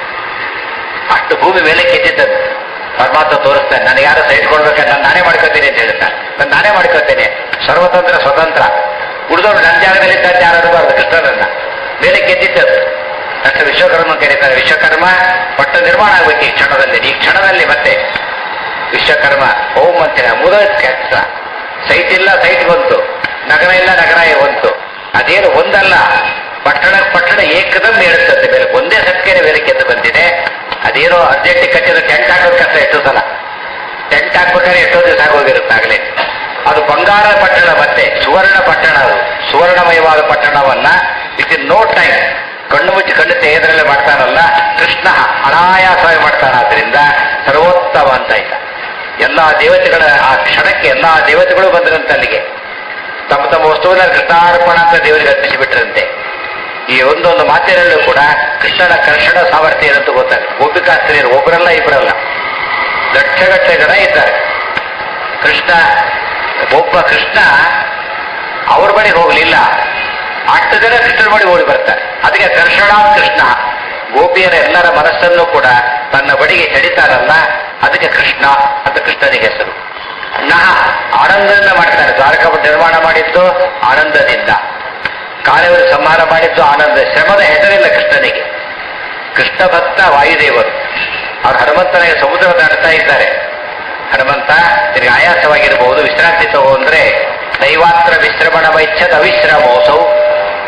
ಅಷ್ಟು ಭೂಮಿ ಮೇಲೆ ಕೆತ್ತಿದ್ದದ್ದು ಪರಮಾತ್ಮ ತೋರಿಸ್ತಾನೆ ನನಗೆ ಯಾರು ಸೈಟ್ ಕೊಡ್ಬೇಕಾದ್ರೆ ನಾನು ನಾನೇ ಮಾಡ್ಕೋತೀನಿ ಅಂತ ಹೇಳ್ತಾನೆ ನಾನು ನಾನೇ ಮಾಡ್ಕೋತೇನೆ ಸರ್ವತಂತ್ರ ಸ್ವತಂತ್ರ ಉಳಿದವರು ನನ್ನ ಜಾಗದಲ್ಲಿ ಇದ್ದಂತೆ ಯಾರು ಅನ್ಬಾರ್ದು ಕೃಷ್ಣನನ್ನ ಮೇಲೆ ಕೆತ್ತಿದ್ದದ್ದು ಅಷ್ಟು ವಿಶ್ವಕರ್ಮ ಕರೀತಾರೆ ವಿಶ್ವಕರ್ಮ ಪಟ್ಟ ನಿರ್ಮಾಣ ಆಗ್ಬೇಕು ಈ ಕ್ಷಣದಲ್ಲಿ ಈ ಕ್ಷಣದಲ್ಲಿ ಮತ್ತೆ ವಿಶ್ವಕರ್ಮ ಓಂ ಅಂತಿನ ಮುದ ಕೆಲಸ ಸೈಟ್ ಇಲ್ಲ ಸೈಟ್ ಬಂತು ನಗರ ಇಲ್ಲ ನಗರ ಬಂತು ಅದೇನು ಒಂದಲ್ಲ ಪಟ್ಟಣ ಪಟ್ಟಣ ಏಕದಮ್ ಹೇಳುತ್ತದೆ ಮೇಲೆ ಒಂದೇ ಸತ್ಕೆನೆ ಬೇರೆಕ್ಕೆ ಅಂತ ಬಂದಿದೆ ಅದೇನೋ ಅರ್ಜೆಂಟ್ ಕಟ್ಟಿದ ಟೆಂಟ್ ಹಾಕೋದ್ ಕಷ್ಟ ಎಷ್ಟೋ ಸಲ ಟೆಂಟ್ ಹಾಕ್ಬೇಕಾದ್ರೆ ಎಷ್ಟೋ ದಿವಸ ಆಗೋಗಿರುತ್ತೆ ಆಗಲೇ ಅದು ಬಂಗಾರ ಪಟ್ಟಣ ಮತ್ತೆ ಸುವರ್ಣ ಪಟ್ಟಣ ಅದು ಸುವರ್ಣಮಯವಾದ ಪಟ್ಟಣವನ್ನ ಇಟ್ ಇನ್ ನೋ ಟೈಮ್ ಕಣ್ಣು ಮುಚ್ಚಿ ಕಣ್ಣು ತೆಗೆದ್ರಲ್ಲೇ ಮಾಡ್ತಾನಲ್ಲ ಕೃಷ್ಣ ಅನಾಯಾಸವಾಗಿ ಮಾಡ್ತಾನಾದ್ರಿಂದ ಸರ್ವೋತ್ತಮ ಅಂತ ಆಯ್ತ ಎಲ್ಲಾ ದೇವತೆಗಳ ಆ ಕ್ಷಣಕ್ಕೆ ಎಲ್ಲಾ ದೇವತೆಗಳು ಬಂದ್ರಂತೆ ಅಲ್ಲಿಗೆ ತಮ್ಮ ತಮ್ಮ ವಸ್ತುವಿನ ಕೃಷ್ಣಾರ್ಪಣ ಅಂತ ದೇವರಿಗೆ ಅರ್ಪಿಸಿಬಿಟ್ರಂತೆ ಈ ಒಂದೊಂದು ಮಾತಿನಲ್ಲೂ ಕೂಡ ಕೃಷ್ಣನ ಕರ್ಷಣ ಸಾಮರ್ಥ್ಯ ಏನಂತ ಗೊತ್ತಾಗುತ್ತೆ ಗೋಪಿಕಾಸ್ತ್ರೀಯರು ಒಬ್ಬರಲ್ಲ ಇಬ್ಬರಲ್ಲ ಲಕ್ಷಗಟ್ಟಲೆ ಜನ ಇದ್ದಾರೆ ಕೃಷ್ಣ ಒಬ್ಬ ಕೃಷ್ಣ ಅವ್ರ ಬಳಿ ಹೋಗ್ಲಿಲ್ಲ ಅಷ್ಟು ಜನ ಕೃಷ್ಣನ ಬಳಿ ಓಡಿ ಬರ್ತಾರೆ ಅದಕ್ಕೆ ಕರ್ಷಣ ಕೃಷ್ಣ ಗೋಪಿಯರ ಎಲ್ಲರ ಮನಸ್ಸನ್ನು ಕೂಡ ತನ್ನ ಬಳಿಗೆ ಸೆಳಿತಾರಲ್ಲ ಅದಕ್ಕೆ ಕೃಷ್ಣ ಅಂತ ಕೃಷ್ಣನಿಗೆ ಹೆಸರು ನಹ ಆನಂದದಿಂದ ಮಾಡ್ತಾನೆ ದ್ವಾರಕ ನಿರ್ಮಾಣ ಮಾಡಿದ್ದು ಆನಂದದಿಂದ ಕಾಳೆಯವರು ಸಂಹಾರ ಮಾಡಿದ್ದು ಆನಂದ ಶ್ರಮದ ಹೆಸರಿಲ್ಲ ಕೃಷ್ಣನಿಗೆ ಕೃಷ್ಣ ಭಕ್ತ ವಾಯುದೇವರು ಅವ್ರು ಹನುಮಂತನಿಗೆ ಸಮುದ್ರ ದಾಟ್ತಾ ಇದ್ದಾರೆ ಹನುಮಂತ ನಿನಗೆ ಆಯಾಸವಾಗಿರಬಹುದು ವಿಶ್ರಾಂತಿ ತಗೋ ಅಂದ್ರೆ ದೈವಾತ್ರ ವಿಶ್ರಮಣ ವೈಚ್ಛದ ಅವಿಶ್ರಮೋಸೌ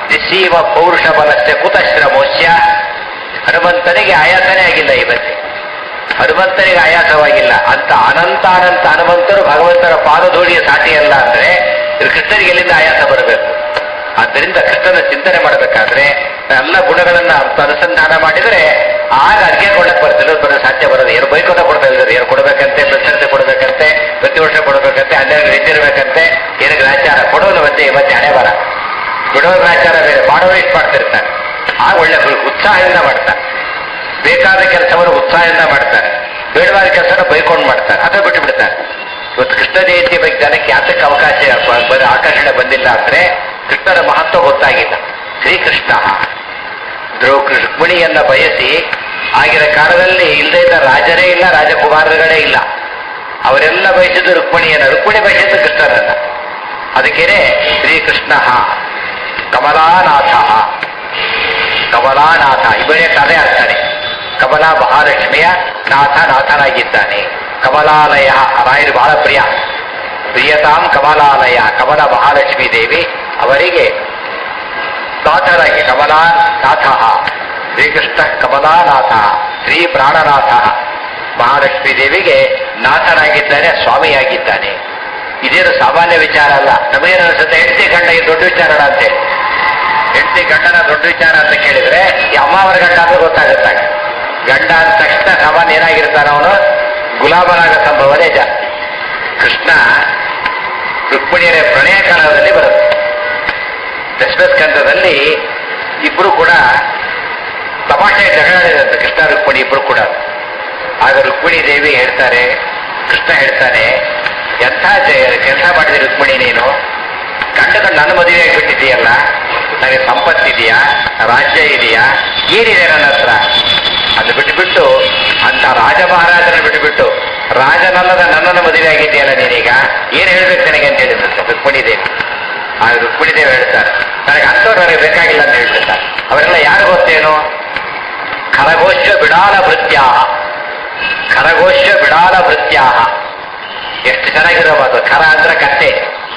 ನಿಸ್ಸೀಮ ಪೌರುಷ ಬಲಸ್ಯ ಕುತಶ್ರಮೋಶ್ಯ ಹನುಮಂತನಿಗೆ ಆಯಾಸನೇ ಆಗಿಲ್ಲ ಇವತ್ತೆ ಹನುಮಂತನಿಗೆ ಆಯಾಸವಾಗಿಲ್ಲ ಅಂತ ಅನಂತ ಅನಂತ ಹನುಮಂತರು ಭಗವಂತನ ಪಾದಧೂಳಿಯ ಸಾಟಿಯಲ್ಲ ಅಂದ್ರೆ ಇದು ಕೃಷ್ಣನಿಗೆ ಎಲ್ಲಿಂದ ಆಯಾಸ ಬರಬೇಕು ಆದ್ದರಿಂದ ಕೃಷ್ಣನ ಚಿಂತನೆ ಮಾಡಬೇಕಾದ್ರೆ ಎಲ್ಲ ಗುಣಗಳನ್ನ ಅರ್ಥ ಅನುಸಂಧಾನ ಮಾಡಿದ್ರೆ ಆಗ ಅರ್ಗೆ ಕೊಡಕ್ ಬರ್ತಿಲ್ಲ ಬರೋ ಸಾಧ್ಯ ಬರೋದು ಏನು ಬೈಕೋತ ಕೊಡ್ತಾ ಇದ್ದಾರೆ ಏನು ಕೊಡಬೇಕಂತೆ ಪ್ರಶಂಸೆ ಕೊಡಬೇಕಂತೆ ಪ್ರತಿ ವರ್ಷ ಕೊಡಬೇಕಂತೆ ಹನ್ನೆರಡು ನಿಂತಿರ್ಬೇಕಂತೆ ಏನು ಗ್ರಾಚಾರ ಕೊಡೋದು ಮತ್ತೆ ಇವತ್ತೆ ಹಣೆ ಬರ ಬಿಡೋ ಗ್ರಾಚಾರ ಬೇರೆ ಮಾಡೋರು ಇಷ್ಟು ಮಾಡ್ತಿರ್ತಾರೆ ಆಗ ಒಳ್ಳೆ ಉತ್ಸಾಹದಿಂದ ಮಾಡ್ತಾರೆ ಬೇಕಾದ ಕೆಲಸವನ್ನು ಉತ್ಸಾಹದಿಂದ ಮಾಡ್ತಾರೆ ಬೇಡವಾದ ಕೆಲಸನ ಬೈಕೊಂಡು ಮಾಡ್ತಾರೆ ಅದು ಬಿಟ್ಟು ಬಿಡ್ತಾರೆ ಇವತ್ತು ಕೃಷ್ಣ ಜಯಂತಿ ಬಗ್ಗೆ ಜನಕ್ಕೆ ಯಾತಕ್ಕೆ ಅವಕಾಶ ಬ- ಬ- ಆಕರ್ಷಣೆ ಬಂದಿಲ್ಲ ಅಂದ್ರೆ ಕೃಷ್ಣನ ಮಹತ್ವ ಗೊತ್ತಾಗಿಲ್ಲ ಶ್ರೀಕೃಷ್ಣ ಧ್ರುವ ರುಕ್ಮಿಣಿಯನ್ನ ಬಯಸಿ ಆಗಿನ ಕಾಲದಲ್ಲಿ ಇಲ್ಲದೇ ಇದ್ದ ರಾಜರೇ ಇಲ್ಲ ರಾಜಕುಮಾರರುಗಳೇ ಇಲ್ಲ ಅವರೆಲ್ಲ ಬಯಸಿದ್ದು ರುಕ್ಮಿಣಿಯನ್ನ ರುಕ್ಮಿಣಿ ಬಯಸಿದ್ದು ಕೃಷ್ಣನನ್ನ ಅದಕ್ಕೇನೆ ಶ್ರೀಕೃಷ್ಣ ಕಮಲಾನಾಥ ಕಮಲಾನಾಥ ಇವರೇ ಕಲೆ ಆಗ್ತಾನೆ ಕಮಲಾ ಮಹಾಲಕ್ಷ್ಮಿಯ ನಾಥ ನಾಥನಾಗಿದ್ದಾನೆ ಕಮಲಾಲಯ ರಾಯರು ಬಹಳ ಪ್ರಿಯ ಪ್ರಿಯತಾಂ ಕಮಲಾಲಯ ಕಮಲ ಮಹಾಲಕ್ಷ್ಮೀ ದೇವಿ ಅವರಿಗೆ ನಾಥರಾಗಿ ಕಮಲಾನಾಥ ಶ್ರೀಕೃಷ್ಣ ಕಮಲಾನಾಥ ಶ್ರೀ ಪ್ರಾಣನಾಥ ಮಹಾಲಕ್ಷ್ಮೀ ದೇವಿಗೆ ನಾಥನಾಗಿದ್ದಾನೆ ಸ್ವಾಮಿಯಾಗಿದ್ದಾನೆ ಇದೇನು ಸಾಮಾನ್ಯ ವಿಚಾರ ಅಲ್ಲ ನಮಗೇನು ಅನ್ಸುತ್ತೆ ಹೆಂಡತಿ ಗಂಡ ಇದು ದೊಡ್ಡ ವಿಚಾರ ಅಲ್ಲ ಅಂತೇಳಿ ಹೆಂಡತಿ ಗಂಡನ ದೊಡ್ಡ ವಿಚಾರ ಅಂತ ಕೇಳಿದ್ರೆ ಈ ಅಮ್ಮವರ ಗಂಡ ಅಂತ ಗೊತ್ತಾಗುತ್ತಾಗ ಗಂಡ ಅಂದ ತಕ್ಷಣ ಸಾಮಾನ್ಯ ಏನಾಗಿರ್ತಾನ ಅವನು ಗುಲಾಮನಾಗ ಸಂಭವನೇ ಜಾಸ್ತಿ ಕೃಷ್ಣ ರುಕ್ಮಿಣಿಯರ ಪ್ರಣಯ ಕಾಲದಲ್ಲಿ ಬರುತ್ತೆ ದಶಮಸ್ಕಂದದಲ್ಲಿ ಇಬ್ರು ಕೂಡ ತಮಾಷೆ ಜಗಳಾಡಿದಂತೆ ಕೃಷ್ಣ ರುಕ್ಮಿಣಿ ಇಬ್ರು ಕೂಡ ಆಗ ರುಕ್ಮಿಣಿ ದೇವಿ ಹೇಳ್ತಾರೆ ಕೃಷ್ಣ ಹೇಳ್ತಾನೆ ಎಂಥ ಕೆಲಸ ಮಾಡಿದೆ ರುಕ್ಮಿಣಿ ನೀನು ಗಂಡ ಗಂಡ ನನ್ನ ಮದುವೆ ಆಗಿಬಿಟ್ಟಿದೆಯಲ್ಲ ನನಗೆ ಸಂಪತ್ತಿದೆಯಾ ರಾಜ್ಯ ಇದೆಯಾ ಏನಿದೆ ನನ್ನ ಹತ್ರ ಅದು ಬಿಟ್ಟುಬಿಟ್ಟು ಅಂತ ರಾಜ ಮಹಾರಾಜನ ಬಿಟ್ಟುಬಿಟ್ಟು ರಾಜನಲ್ಲದ ನನ್ನನ್ನು ಮದುವೆ ಆಗಿದೆಯಲ್ಲ ನೀನೀಗ ಏನ್ ಹೇಳ್ಬೇಕು ನನಗೆ ಅಂತ ಹೇಳಿದಂತೆ ರುಕ್ಮಿಣಿ ದೇವಿ ಆ ರುಕ್ಮಿಣಿ ದೇವಿ ಹೇಳ್ತಾರೆ ನನಗೆ ಅಂಥವ್ರು ನನಗೆ ಬೇಕಾಗಿಲ್ಲ ಅಂತ ಹೇಳ್ಬಿಡ್ತಾರೆ ಅವರೆಲ್ಲ ಯಾರು ಗೊತ್ತೇನು ಖರಗೋಶ್ಯ ಬಿಡಾಲ ಭೃತ್ಯ ಖರಗೋಶ್ಯ ಬಿಡಾಲ ಭೃತ್ಯ ಎಷ್ಟು ಚೆನ್ನಾಗಿರೋ ಮಾತು ಖರ ಅಂದ್ರೆ ಕತ್ತೆ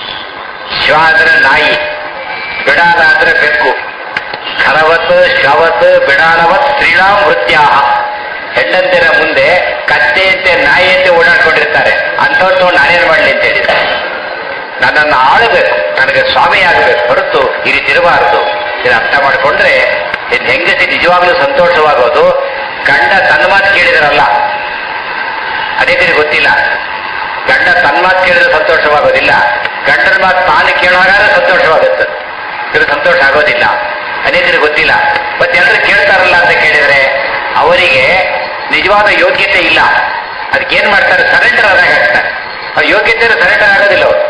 ಶಿವ ಅಂದ್ರೆ ನಾಯಿ ಬಿಡಾಲ ಅಂದ್ರೆ ಬೆಕ್ಕು ಖರವತ್ ಶವತ್ ಬಿಡಾಲವತ್ ಶ್ರೀರಾಮ್ ವೃತ್ಯಾಹ ಹೆಂಡಂತಿರ ಮುಂದೆ ಕತ್ತೆಯಂತೆ ನಾಯಿಯಂತೆ ಓಡಾಡ್ಕೊಂಡಿರ್ತಾರೆ ಅಂಥವ್ರು ತಗೊಂಡು ನಾನೇನು ಮಾಡಲಿ ಅಂತ ಹೇಳಿದ್ದಾರೆ ನನ್ನನ್ನು ಆಳಬೇಕು ನನಗೆ ಸ್ವಾಮಿ ಆಗಬೇಕು ಹೊರತು ಈ ರೀತಿ ಇರಬಾರದು ಇದು ಅರ್ಥ ಮಾಡಿಕೊಂಡ್ರೆ ಇದು ಹೆಂಗಸಿ ನಿಜವಾಗ್ಲೂ ಸಂತೋಷವಾಗೋದು ಗಂಡ ತನ್ನ ಮಾತು ಕೇಳಿದ್ರಲ್ಲ ಅನೇಕರಿಗೆ ಗೊತ್ತಿಲ್ಲ ಗಂಡ ತನ್ನ ಮಾತು ಕೇಳಿದ್ರೆ ಸಂತೋಷವಾಗೋದಿಲ್ಲ ಗಂಡನ ಮಾತು ತಾನು ಕೇಳುವಾಗ ಸಂತೋಷವಾಗುತ್ತೆ ಇದು ಸಂತೋಷ ಆಗೋದಿಲ್ಲ ಅನೇಕರಿಗೆ ಗೊತ್ತಿಲ್ಲ ಮತ್ತೆ ಎಲ್ಲರೂ ಕೇಳ್ತಾರಲ್ಲ ಅಂತ ಕೇಳಿದ್ರೆ ಅವರಿಗೆ ನಿಜವಾದ ಯೋಗ್ಯತೆ ಇಲ್ಲ ಅದಕ್ಕೇನ್ ಮಾಡ್ತಾರೆ ಸರೆಂಡರ್ ಆದಾಗ ಆಗ್ತಾರೆ ಅವ್ರ ಯೋಗ್ಯತೆ ಸರೆಂಡರ್ ಆಗೋದಿಲ್ಲ ಅವರು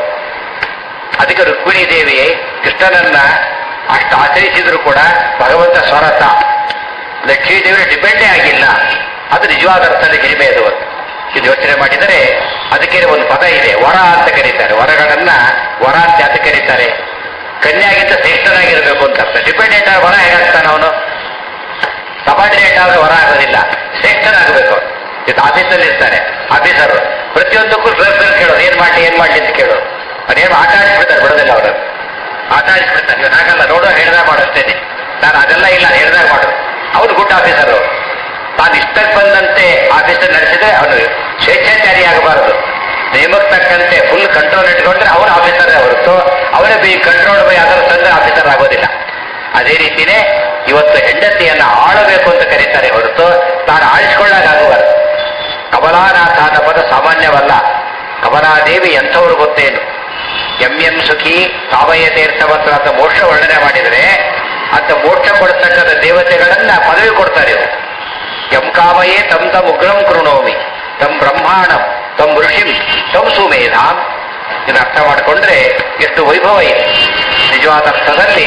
ಅದಕ್ಕೆ ರುಕ್ಮಿಣಿ ದೇವಿ ಕೃಷ್ಣನನ್ನ ಅಷ್ಟು ಆಚರಿಸಿದ್ರು ಕೂಡ ಭಗವಂತ ಸ್ವರತ ಲಕ್ಷ್ಮೀ ದೇವಿ ಡಿಪೆಂಡೇ ಆಗಿಲ್ಲ ಅದು ನಿಜವಾದ ಅರ್ಥದಲ್ಲಿ ಹಿರಿಮೆ ಅದು ಇದು ಯೋಚನೆ ಮಾಡಿದರೆ ಅದಕ್ಕೆ ಒಂದು ಪದ ಇದೆ ವರ ಅಂತ ಕರೀತಾರೆ ವರಗಳನ್ನ ವರ ಅಂತ ಯಾಕೆ ಕರೀತಾರೆ ಕನ್ಯಾಗಿಂತ ಶ್ರೇಷ್ಠನಾಗಿರ್ಬೇಕು ಅಂತ ಅರ್ಥ ಡಿಪೆಂಡೆಂಟ್ ಆಗಿ ವರ ಹೇಗಾಗ್ತಾನ ಅವನು ಸಬಾರ್ಡಿನೇಟ್ ಆದ್ರೆ ವರ ಆಗೋದಿಲ್ಲ ಶ್ರೇಷ್ಠನಾಗಬೇಕು ಇದು ಆಫೀಸಲ್ಲಿ ಇರ್ತಾರೆ ಆಫೀಸರ್ ಪ್ರತಿಯೊಂದಕ್ಕೂ ಬೇರೆ ಬೇರೆ ಕೇಳೋದು ಏನ್ ಮಾಡ್ಲಿ ಏನ್ ಮಾಡ್ಲಿ ಅಂತ ಕೇಳೋದು ಅದೇನು ಆಟ ಆಡಿಸ್ಬಿಡ್ತಾರೆ ಬಿಡೋದಿಲ್ಲ ಅವರು ಆಟ ಆಡಿಸ್ಬಿಡ್ತಾರೆ ಇವ್ನು ಹಾಗಲ್ಲ ನೋಡೋ ಹೇಳ್ದಾಗ ಮಾಡಷ್ಟೇನೆ ನಾನು ಅದೆಲ್ಲ ಇಲ್ಲ ಹೇಳ್ದಾಗ ಮಾಡು ಅವನು ಗುಡ್ ಆಫೀಸರ್ ಅವರು ತಾನು ಇಷ್ಟಕ್ಕೆ ಬಂದಂತೆ ಆಫೀಸರ್ ನಡೆಸಿದ್ರೆ ಅವನು ಸ್ವೇಚ್ಛಾಚಾರಿ ಆಗಬಾರದು ನಿಯಮಕ್ಕೆ ತಕ್ಕಂತೆ ಫುಲ್ ಕಂಟ್ರೋಲ್ ಇಟ್ಕೊಂಡ್ರೆ ಅವನು ಆಫೀಸರ್ ಹೊರತು ಅವನೇ ಬಿ ಕಂಟ್ರೋಲ್ ಬೈ ಅದರ ತಂದ್ರೆ ಆಫೀಸರ್ ಆಗೋದಿಲ್ಲ ಅದೇ ರೀತಿನೇ ಇವತ್ತು ಹೆಂಡತಿಯನ್ನ ಆಳಬೇಕು ಅಂತ ಕರೀತಾರೆ ಹೊರತು ತಾನು ಆಳಿಸ್ಕೊಳ್ಳಾಗಬಾರದು ಕಮಲಾನಾಥ ಅನ್ನೋ ಪದ ಸಾಮಾನ್ಯವಲ್ಲ ಕಮಲಾದೇವಿ ಎಂಥವ್ರು ಗೊತ್ತೇನು ಎಂ ಎಂ ಸುಖಿ ಕಾಮಯ್ಯ ತೀರ್ಥವಂತರ ಅಂತ ಮೋಕ್ಷ ವರ್ಣನೆ ಮಾಡಿದರೆ ಅಂತ ಮೋಕ್ಷ ಕೊಡ್ತಕ್ಕಂಥ ದೇವತೆಗಳನ್ನ ಪದವಿ ಕೊಡ್ತಾರೆ ಇವರು ಎಂ ಕಾಮಯೇ ತಂ ತಮ್ ಉಗ್ರಂ ಕೃಣೋಮಿ ತಂ ಬ್ರಹ್ಮಾಣಂ ತಂ ಋಷಿಂ ತಂ ಸುಮೇಧಾಂ ಇದನ್ನ ಅರ್ಥ ಮಾಡಿಕೊಂಡ್ರೆ ಎಷ್ಟು ವೈಭವ ಇದೆ ನಿಜವಾದ ಅರ್ಥದಲ್ಲಿ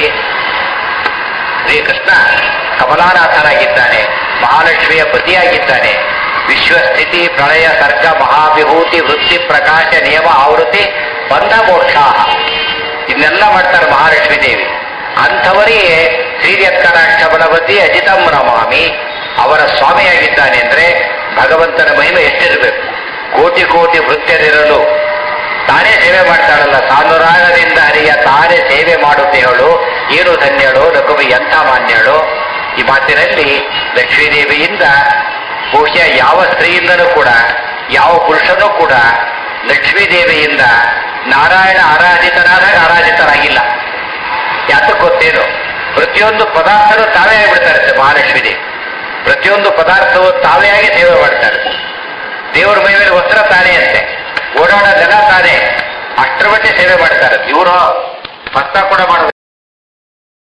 ಶ್ರೀಕೃಷ್ಣ ಕಮಲಾನಾಥನಾಗಿದ್ದಾನೆ ಮಹಾಲಕ್ಷ್ಮಿಯ ಪತಿಯಾಗಿದ್ದಾನೆ ವಿಶ್ವಸ್ಥಿತಿ ಪ್ರಳಯ ಸರ್ಗ ಮಹಾವಿಭೂತಿ ವೃತ್ತಿ ಪ್ರಕಾಶ ನಿಯಮ ಆವೃತ್ತಿ ಬಂಧ ಮೋಕ್ಷ ಇದನ್ನೆಲ್ಲ ಮಾಡ್ತಾರೆ ಮಹಾಲಕ್ಷ್ಮೀ ದೇವಿ ಅಂಥವರಿಗೆ ಶ್ರೀಯತ್ಕರಾಕ್ಷ ಬಲವತಿ ಅಜಿತಂ ನಮಾಮಿ ಅವರ ಸ್ವಾಮಿಯಾಗಿದ್ದಾನೆ ಅಂದ್ರೆ ಭಗವಂತನ ಮಹಿಮೆ ಎಷ್ಟಿರಬೇಕು ಕೋಟಿ ಕೋಟಿ ವೃತ್ಯರಿರಲು ತಾನೇ ಸೇವೆ ಮಾಡ್ತಾಳಲ್ಲ ಸಾನುರಾಗದಿಂದ ಹರಿಯ ತಾನೇ ಸೇವೆ ಮಾಡುತ್ತೇವಳು ಏನು ಧನ್ಯಳು ಲಘುವಿ ಎಂಥ ಮಾನ್ಯಳು ಈ ಮಾತಿನಲ್ಲಿ ಲಕ್ಷ್ಮೀದೇವಿಯಿಂದ ಬಹುಶಃ ಯಾವ ಸ್ತ್ರೀಯಿಂದನೂ ಕೂಡ ಯಾವ ಪುರುಷನೂ ಕೂಡ ಲಕ್ಷ್ಮೀದೇವಿಯಿಂದ ನಾರಾಯಣ ಆರಾಧಿತನಾದಾಗ ಆರಾಧಿತರಾಗಿಲ್ಲ ಯಾತಕ್ಕೆ ಗೊತ್ತೇನು ಪ್ರತಿಯೊಂದು ಪದಾರ್ಥನೂ ತಾವೇ ಆಗಿಬಿಡ್ತಾರೆ ಮಹಾಲಕ್ಷ್ಮೀ ದೇವಿ ಪ್ರತಿಯೊಂದು ಪದಾರ್ಥವು ತಾವೇ ಆಗಿ ಸೇವೆ ಮಾಡ್ತಾರೆ ದೇವರ ಮೈ ಮೇಲೆ ವಸ್ತ್ರ ತಾನೇ ಅಂತೆ ಓಡಾಡೋದೆಲ್ಲ ತಾನೇ ಅಷ್ಟರ ಮಟ್ಟಿಗೆ ಸೇವೆ ಮಾಡ್ತಾರೆ ಇವರು ಭಕ್ತ ಕೂಡ ಮಾಡೋದು